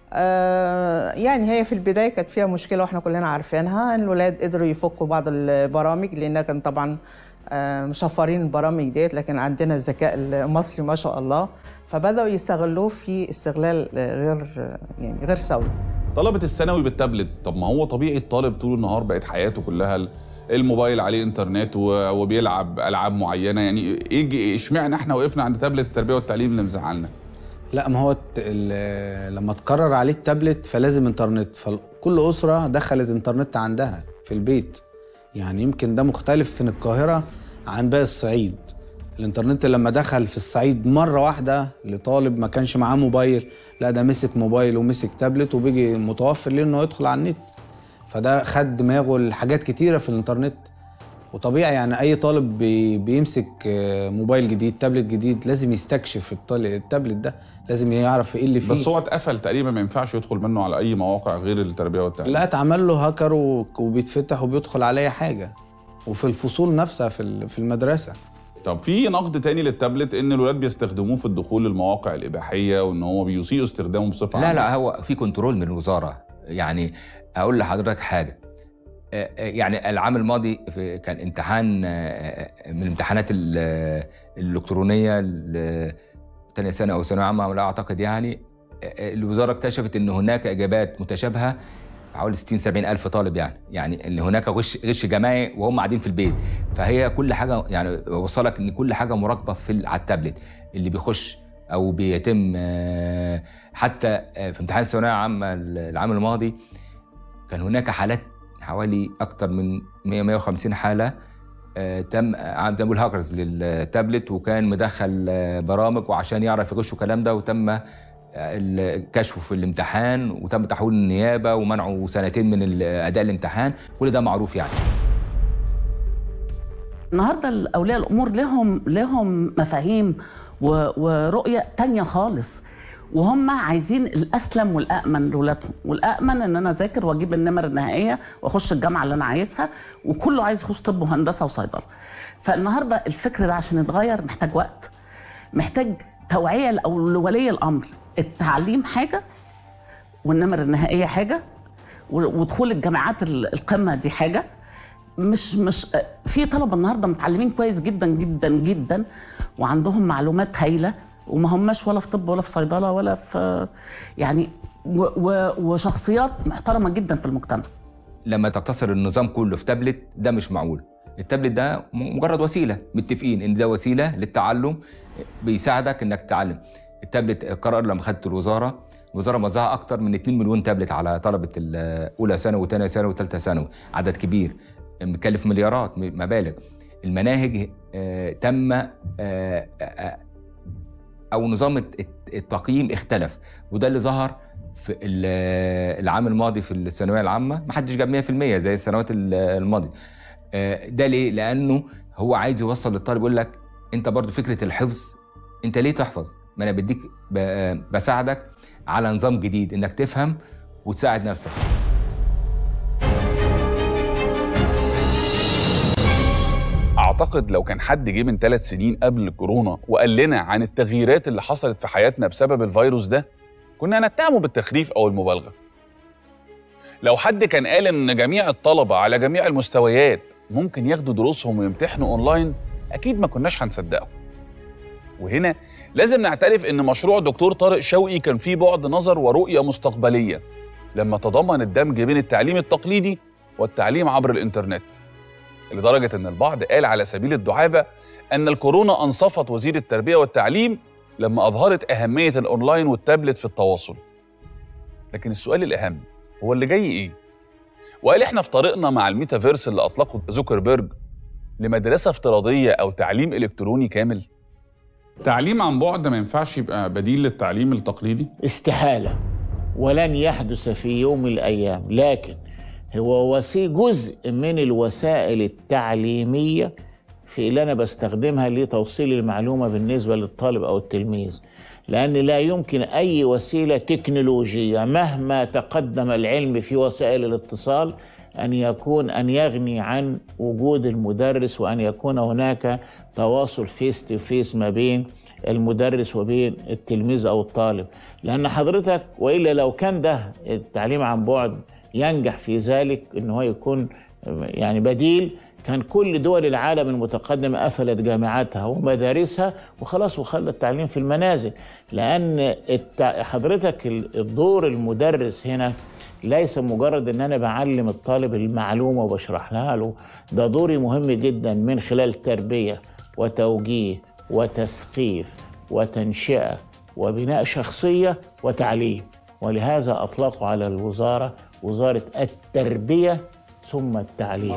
آه يعني هي في البدايه كانت فيها مشكله واحنا كلنا عارفينها ان الولاد قدروا يفكوا بعض البرامج لانها كان طبعا آه مشفرين البرامج ديت لكن عندنا الذكاء المصري ما شاء الله فبداوا يستغلوه في استغلال آه، غير آه، يعني غير سوي طلبة الثانوي بالتابلت طب ما هو طبيعي الطالب طول النهار بقت حياته كلها ال- الموبايل عليه انترنت و- وبيلعب العاب معينه يعني ايه اشمعنى احنا وقفنا عند تابلت التربيه والتعليم اللي مزعلنا لا ما هو الت- ال- لما تقرر عليه التابلت فلازم انترنت فكل اسره دخلت انترنت عندها في البيت يعني يمكن ده مختلف من القاهره عن باقي الصعيد الانترنت لما دخل في الصعيد مره واحده لطالب ما كانش معاه موبايل لا ده مسك موبايل ومسك تابلت وبيجي متوفر ليه انه يدخل على النت فده خد دماغه لحاجات كتيره في الانترنت وطبيعي يعني اي طالب بي بيمسك آه، موبايل جديد تابلت جديد لازم يستكشف الطال- التابلت ده لازم يعرف ايه اللي فيه بس هو اتقفل تقريبا ما ينفعش يدخل منه على اي مواقع غير التربيه والتعليم لا اتعمل له هاكر و- وبيتفتح وبيدخل على اي حاجه وفي الفصول نفسها في ال- في المدرسه طب في نقد تاني للتابلت ان الولاد بيستخدموه في الدخول للمواقع الاباحيه وان هو بيسيء استخدامه بصفه لا عامه لا هو في كنترول من الوزاره يعني اقول لحضرتك حاجه آه، آه، يعني العام الماضي في كان امتحان آه، من الامتحانات ال- الالكترونيه ل- تانية سنه او ثانويه عامه لا اعتقد يعني آه، آه، الوزاره اكتشفت ان هناك اجابات متشابهه حوالي 60 70 الف طالب يعني يعني ان هناك غش غش جماعي وهم قاعدين في البيت فهي كل حاجه يعني وصلك ان كل حاجه مراقبه في ال- على التابلت اللي بيخش او بيتم آه، حتى آه، في امتحان الثانويه العامه العام الماضي كان هناك حالات حوالي اكثر من 100 150 حاله آه، تم عند زي ما بقول هاكرز للتابلت وكان مدخل آه، برامج وعشان يعرف يغش الكلام ده وتم آه، ال- كشفه في الامتحان وتم تحويل النيابه ومنعه سنتين من ال- اداء الامتحان كل ده معروف يعني النهارده اولياء الامور لهم لهم مفاهيم و- ورؤيه تانية خالص وهم عايزين الاسلم والامن لاولادهم والامن ان انا اذاكر واجيب النمر النهائيه واخش الجامعه اللي انا عايزها وكله عايز يخش طب وهندسه وصيدله فالنهارده الفكر ده عشان يتغير محتاج وقت محتاج توعيه او لولي الامر التعليم حاجه والنمر النهائيه حاجه ودخول الجامعات ال- القمه دي حاجه مش مش في طلبه النهارده متعلمين كويس جدا جدا جدا وعندهم معلومات هايله وما هماش ولا في طب ولا في صيدله ولا في يعني و و وشخصيات محترمه جدا في المجتمع لما تقتصر النظام كله في تابلت ده مش معقول التابلت ده م- مجرد وسيله متفقين ان ده وسيله للتعلم بيساعدك انك تتعلم التابلت القرار لما خدت الوزاره الوزاره موزعه اكتر من 2 مليون تابلت على طلبه الاولى ثانوي وثانيه ثانوي وثالثه ثانوي عدد كبير مكلف مليارات م- مبالغ المناهج آه، تم آه، آه، او نظام الت- التقييم اختلف وده اللي ظهر في ال- العام الماضي في الثانويه العامه ما حدش جاب 100% زي السنوات ال- الماضيه آه، ده ليه لانه هو عايز يوصل للطالب يقول لك انت برضو فكره الحفظ انت ليه تحفظ ما انا بديك ب- بساعدك على نظام جديد انك تفهم وتساعد نفسك اعتقد لو كان حد جه من ثلاث سنين قبل الكورونا وقال لنا عن التغييرات اللي حصلت في حياتنا بسبب الفيروس ده كنا نتهمه بالتخريف او المبالغه لو حد كان قال ان جميع الطلبه على جميع المستويات ممكن ياخدوا دروسهم ويمتحنوا اونلاين اكيد ما كناش هنصدقه وهنا لازم نعترف ان مشروع دكتور طارق شوقي كان فيه بعد نظر ورؤيه مستقبليه لما تضمن الدمج بين التعليم التقليدي والتعليم عبر الانترنت لدرجة أن البعض قال على سبيل الدعابة أن الكورونا أنصفت وزير التربية والتعليم لما أظهرت أهمية الأونلاين والتابلت في التواصل لكن السؤال الأهم هو اللي جاي إيه؟ وقال إحنا في طريقنا مع الميتافيرس اللي أطلقه زوكربيرج لمدرسة افتراضية أو تعليم إلكتروني كامل تعليم عن بعد ما ينفعش يبقى بديل للتعليم التقليدي استحالة ولن يحدث في يوم من الأيام لكن هو وسي جزء من الوسائل التعليمية في اللي أنا بستخدمها لتوصيل المعلومة بالنسبة للطالب أو التلميذ لأن لا يمكن أي وسيلة تكنولوجية مهما تقدم العلم في وسائل الاتصال أن يكون أن يغني عن وجود المدرس وأن يكون هناك تواصل فيس تو فيس ما بين المدرس وبين التلميذ أو الطالب لأن حضرتك وإلا لو كان ده التعليم عن بعد ينجح في ذلك ان هو يكون يعني بديل كان كل دول العالم المتقدمة قفلت جامعاتها ومدارسها وخلاص وخلى التعليم في المنازل لأن التع... حضرتك الدور المدرس هنا ليس مجرد ان انا بعلم الطالب المعلومة وبشرح لها له ده دوري مهم جدا من خلال تربية وتوجيه وتثقيف وتنشئة وبناء شخصية وتعليم ولهذا أطلقوا على الوزارة وزارة التربية ثم التعليم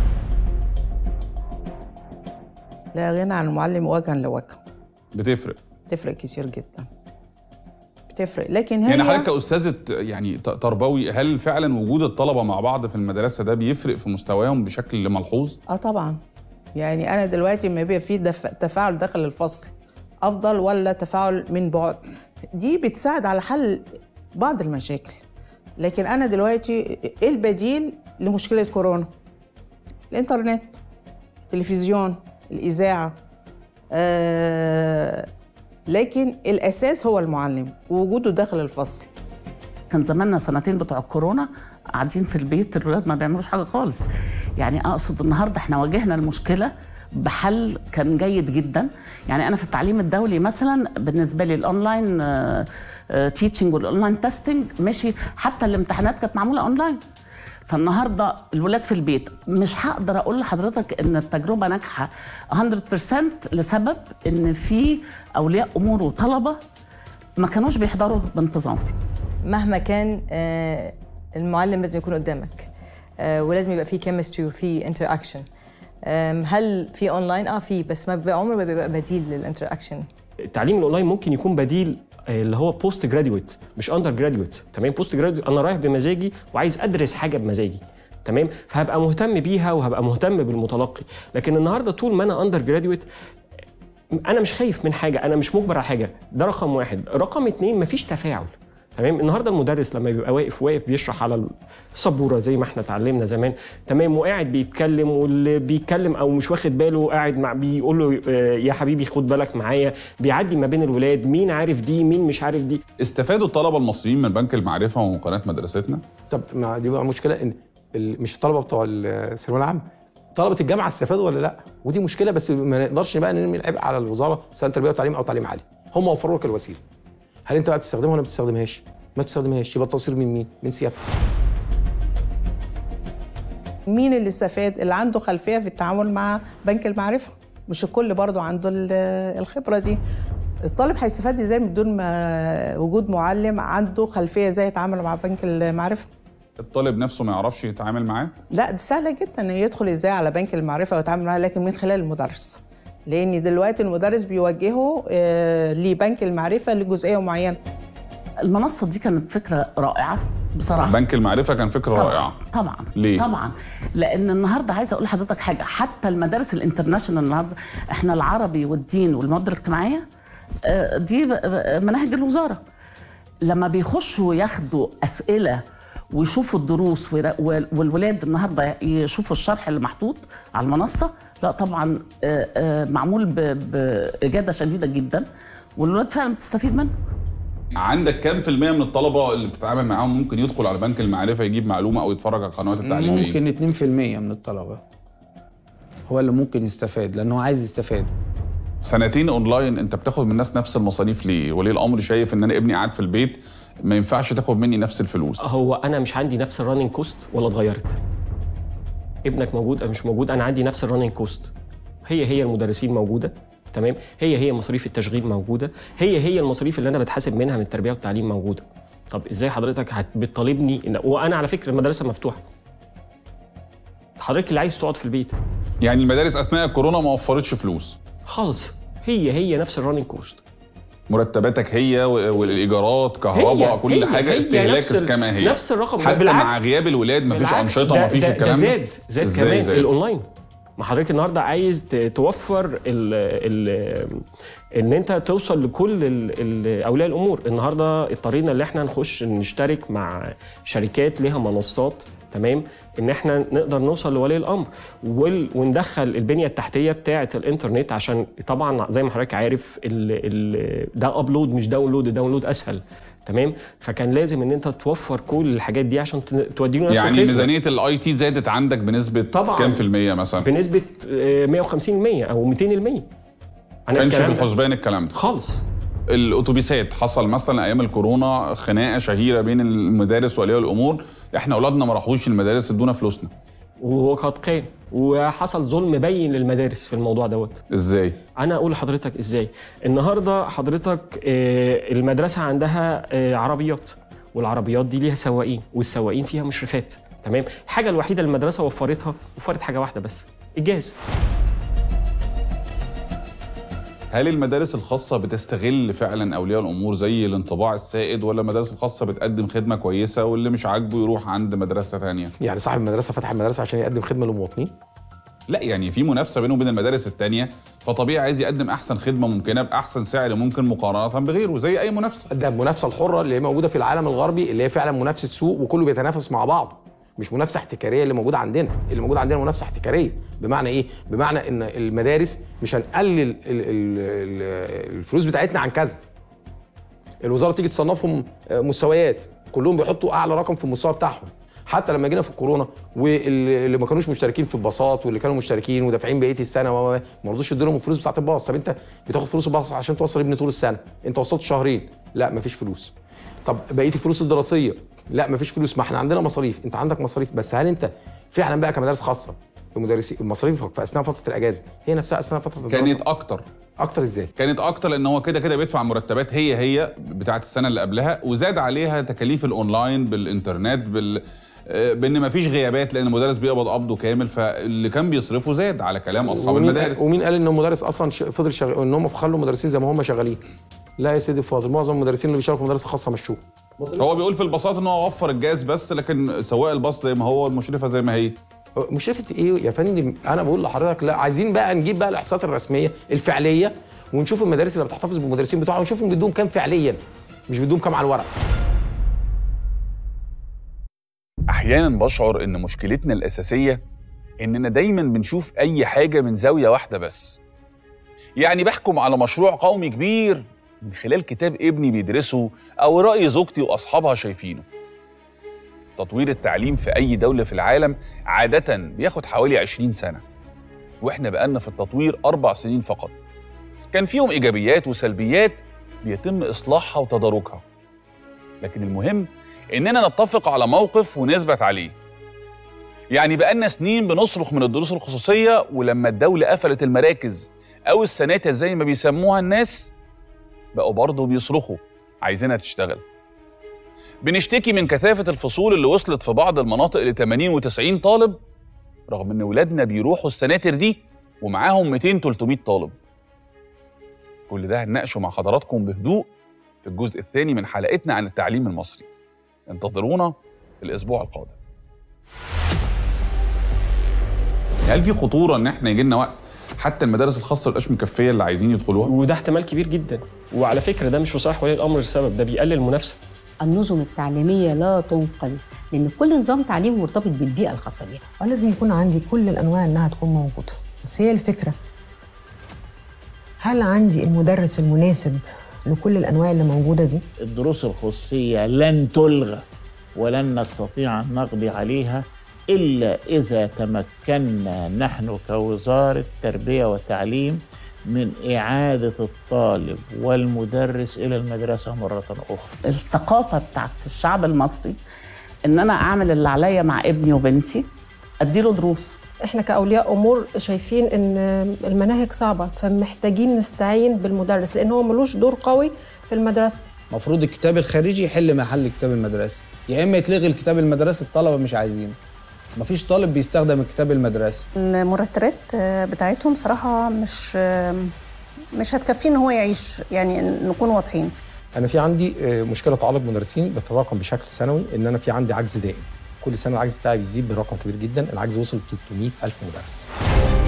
لا غنى عن المعلم وجها لوجه بتفرق تفرق كتير جدا بتفرق لكن هي يعني حضرتك كاستاذه يعني ت- تربوي هل فعلا وجود الطلبه مع بعض في المدرسه ده بيفرق في مستواهم بشكل ملحوظ؟ اه طبعا يعني انا دلوقتي ما بيبقى في دف... تفاعل داخل الفصل افضل ولا تفاعل من بعد دي بتساعد على حل بعض المشاكل لكن انا دلوقتي ايه البديل لمشكله كورونا الانترنت التلفزيون الاذاعه آه لكن الاساس هو المعلم ووجوده داخل الفصل كان زماننا سنتين بتوع الكورونا قاعدين في البيت الولاد ما بيعملوش حاجه خالص يعني اقصد النهارده احنا واجهنا المشكله بحل كان جيد جدا يعني انا في التعليم الدولي مثلا بالنسبه لي الاونلاين تيتشنج والاونلاين تيستنج ماشي حتى الامتحانات كانت معموله اونلاين فالنهارده الولاد في البيت مش هقدر اقول لحضرتك ان التجربه ناجحه 100% لسبب ان في اولياء امور وطلبه ما كانوش بيحضروا بانتظام مهما كان آه، المعلم لازم يكون قدامك آه، ولازم يبقى في كيمستري وفي انتر اكشن هل في اونلاين اه في بس ما بيبقى عمره ما بيبقى بديل للانتر اكشن التعليم الاونلاين ممكن يكون بديل آه، اللي هو بوست جراديويت مش اندر جراديويت تمام بوست جراديويت انا رايح بمزاجي وعايز ادرس حاجه بمزاجي تمام فهبقى مهتم بيها وهبقى مهتم بالمتلقي لكن النهارده طول ما انا اندر جراديويت انا مش خايف من حاجه انا مش مجبر على حاجه ده رقم واحد رقم اتنين مفيش تفاعل تمام النهارده المدرس لما بيبقى واقف واقف بيشرح على السبوره زي ما احنا اتعلمنا زمان تمام وقاعد بيتكلم واللي بيتكلم او مش واخد باله قاعد مع بيقول له آه، يا حبيبي خد بالك معايا بيعدي ما بين الولاد مين عارف دي مين مش عارف دي استفادوا الطلبه المصريين من بنك المعرفه ومن قناه مدرستنا طب ما دي بقى مشكله ان ال- مش الطلبه بتوع الثانويه العامه طلبه الجامعه استفادوا ولا لا ودي مشكله بس ما نقدرش بقى نرمي العبء على الوزاره سواء التربيه والتعليم او تعليم عالي هم وفروا لك الوسيله هل انت بقى بتستخدمها ولا ما بتستخدمهاش ما بتستخدمهاش يبقى التقصير من مين من سيادتك مين اللي استفاد اللي عنده خلفيه في التعامل مع بنك المعرفه مش الكل برضو عنده ال- الخبره دي الطالب هيستفاد ازاي من دون ما وجود معلم عنده خلفيه ازاي يتعامل مع بنك المعرفه الطالب نفسه ما يعرفش يتعامل معاه لا دي سهله جدا إنه يدخل ازاي على بنك المعرفه ويتعامل معاه لكن من خلال المدرس لان دلوقتي المدرس بيوجهه آه، لبنك المعرفه لجزئيه معينه المنصه دي كانت فكره رائعه بصراحه بنك المعرفه كان فكره طبعاً. رائعه طبعا ليه؟ طبعا لان النهارده عايزه اقول لحضرتك حاجه حتى المدارس الانترناشونال النهارده احنا العربي والدين والمواد الاجتماعيه آه، دي ب- ب- مناهج الوزاره لما بيخشوا ياخدوا اسئله ويشوفوا الدروس ويرا- وال- والولاد النهارده يشوفوا الشرح اللي محطوط على المنصه لا طبعا آه، آه، معمول ب- باجاده شديده جدا والولاد فعلا بتستفيد منه عندك كام في المية من الطلبة اللي بتتعامل معاهم ممكن يدخل على بنك المعرفة يجيب معلومة أو يتفرج على القنوات التعليمية؟ ممكن 2% من الطلبه هو اللي ممكن يستفاد لانه هو عايز يستفاد سنتين اونلاين انت بتاخد من الناس نفس المصاريف ليه؟ ولي الامر شايف ان انا ابني قاعد في البيت ما ينفعش تاخد مني نفس الفلوس هو انا مش عندي نفس الرننج كوست ولا اتغيرت ابنك موجود او مش موجود انا عندي نفس الرننج كوست هي هي المدرسين موجوده تمام هي هي مصاريف التشغيل موجوده هي هي المصاريف اللي انا بتحاسب منها من التربيه والتعليم موجوده طب ازاي حضرتك هت- بتطالبني إن وانا على فكره المدرسه مفتوحه حضرتك اللي عايز تقعد في البيت يعني المدارس اثناء الكورونا ما وفرتش فلوس خالص هي هي نفس الرننج كوست مرتباتك هي و- والايجارات كهرباء هي- كل هي- حاجه هي استهلاك نفس ال- كما هي نفس الرقم. حتى بالعكس. مع غياب الولاد مفيش بالعكس، انشطه ده- مفيش ده- الكلام ده زاد زاد إزاي كمان زاد؟ الاونلاين ما حضرتك النهارده عايز ت- توفر ال ال ان انت توصل لكل ال- ال- اولياء الامور النهارده اضطرينا ان احنا نخش نشترك مع شركات ليها منصات تمام ان احنا نقدر نوصل لولي الامر وال- وندخل البنيه التحتيه بتاعه الانترنت عشان طبعا زي ما حضرتك عارف ال ال ده ابلود مش داونلود الداونلود اسهل تمام فكان لازم ان انت توفر كل الحاجات دي عشان ت- توديله نفس يعني الخدمة. ميزانيه الاي تي زادت عندك بنسبه طبعاً. كام في الميه مثلا؟ بنسبه آه، 150% او 200% ما كانش في الكلام ده- الحسبان الكلام ده خالص الاتوبيسات حصل مثلا ايام الكورونا خناقه شهيره بين المدارس واولياء الامور احنا اولادنا ما راحوش المدارس ادونا فلوسنا وهو قد كان وحصل ظلم بين للمدارس في الموضوع دوت ازاي انا اقول لحضرتك ازاي النهارده حضرتك آه، المدرسه عندها آه، عربيات والعربيات دي ليها سواقين والسواقين فيها مشرفات تمام الحاجه الوحيده اللي المدرسه وفرتها وفرت حاجه واحده بس الجهاز هل المدارس الخاصه بتستغل فعلا اولياء الامور زي الانطباع السائد ولا المدارس الخاصه بتقدم خدمه كويسه واللي مش عاجبه يروح عند مدرسه ثانيه يعني صاحب المدرسه فتح المدرسه عشان يقدم خدمه للمواطنين لا يعني في منافسه بينه وبين المدارس الثانيه فطبيعي عايز يقدم احسن خدمه ممكنه باحسن سعر ممكن مقارنه بغيره زي اي منافسه ده المنافسه الحره اللي هي موجوده في العالم الغربي اللي هي فعلا منافسه سوق وكله بيتنافس مع بعض مش منافسه احتكاريه اللي موجوده عندنا اللي موجود عندنا منافسه احتكاريه بمعنى ايه بمعنى ان المدارس مش هنقلل ال- ال- ال- الفلوس بتاعتنا عن كذا الوزاره تيجي تصنفهم آه، مستويات كلهم بيحطوا اعلى رقم في المستوى بتاعهم حتى لما جينا في الكورونا واللي ما كانوش مشتركين في الباصات واللي كانوا مشتركين ودافعين بقيه السنه و- و- ما رضوش يدوا لهم الفلوس بتاعت الباص طب انت بتاخد فلوس الباص عشان توصل ابني طول السنه انت وصلت شهرين لا مفيش فلوس طب بقيه الفلوس الدراسيه لا مفيش فلوس ما احنا عندنا مصاريف انت عندك مصاريف بس هل انت فعلا بقى كمدارس خاصه المدرسين المصاريف في اثناء فتره الاجازه هي نفسها اثناء فتره الدراسه كانت اكتر اكتر ازاي كانت اكتر لان هو كده كده بيدفع مرتبات هي هي بتاعه السنه اللي قبلها وزاد عليها تكاليف الاونلاين بالانترنت بال آه، بان مفيش غيابات لان المدرس بيقبض قبضه كامل فاللي كان بيصرفه زاد على كلام اصحاب ومين المدارس قال ومين قال ان المدرس اصلا ش- فضل شغال ان هم خلوا مدرسين زي ما هم شغالين لا يا سيدي الفاضل معظم المدرسين اللي بيشتغلوا في مدارس خاصه مشوه هو بيقول في الباصات ان هو وفر الجاز بس لكن سواق الباص زي ما هو المشرفه زي ما هي مشرفه ايه يا فندم انا بقول لحضرتك لا عايزين بقى نجيب بقى الاحصاءات الرسميه الفعليه ونشوف المدارس اللي بتحتفظ بالمدرسين بتوعها ونشوفهم بيدوهم كام فعليا مش بيدوهم كام على الورق احيانا بشعر ان مشكلتنا الاساسيه اننا دايما بنشوف اي حاجه من زاويه واحده بس يعني بحكم على مشروع قومي كبير من خلال كتاب ابني بيدرسه او راي زوجتي واصحابها شايفينه تطوير التعليم في اي دوله في العالم عاده بياخد حوالي 20 سنه واحنا بقالنا في التطوير اربع سنين فقط كان فيهم ايجابيات وسلبيات بيتم اصلاحها وتداركها لكن المهم اننا نتفق على موقف ونثبت عليه يعني بقالنا سنين بنصرخ من الدروس الخصوصيه ولما الدوله قفلت المراكز او السناتر زي ما بيسموها الناس بقوا برضه بيصرخوا عايزينها تشتغل بنشتكي من كثافه الفصول اللي وصلت في بعض المناطق ل 80 و90 طالب رغم ان ولادنا بيروحوا السناتر دي ومعاهم 200 300 طالب كل ده هنناقشه مع حضراتكم بهدوء في الجزء الثاني من حلقتنا عن التعليم المصري انتظرونا الاسبوع القادم هل في خطوره ان احنا يجي لنا وقت حتى المدارس الخاصه مبقاش مكفيه اللي عايزين يدخلوها وده احتمال كبير جدا وعلى فكره ده مش في صالح ولي الامر لسبب ده بيقلل المنافسه النظم التعليميه لا تنقل لان كل نظام تعليم مرتبط بالبيئه الخاصه بيها ولازم يكون عندي كل الانواع انها تكون موجوده بس هي الفكره هل عندي المدرس المناسب لكل الانواع اللي موجوده دي الدروس الخصوصية لن تلغى ولن نستطيع أن نقضي عليها إلا إذا تمكنا نحن كوزارة تربية وتعليم من إعادة الطالب والمدرس إلى المدرسة مرة أخرى الثقافه بتاعت الشعب المصري ان انا اعمل اللي عليا مع ابني وبنتي اديله دروس احنا كاولياء امور شايفين ان المناهج صعبه فمحتاجين نستعين بالمدرس لان هو ملوش دور قوي في المدرسه المفروض الكتاب الخارجي يحل محل الكتاب المدرسي يا اما يتلغي الكتاب المدرسي الطلبه مش عايزينه مفيش طالب بيستخدم الكتاب المدرسي المرتبات آه، بتاعتهم صراحة مش آه، مش هتكفيه ان هو يعيش يعني نكون واضحين انا في عندي آه، مشكله تعلق مدرسين بتتراكم بشكل سنوي ان انا في عندي عجز دائم كل سنه العجز بتاعي بيزيد برقم كبير جدا العجز وصل ل 300 الف مدرس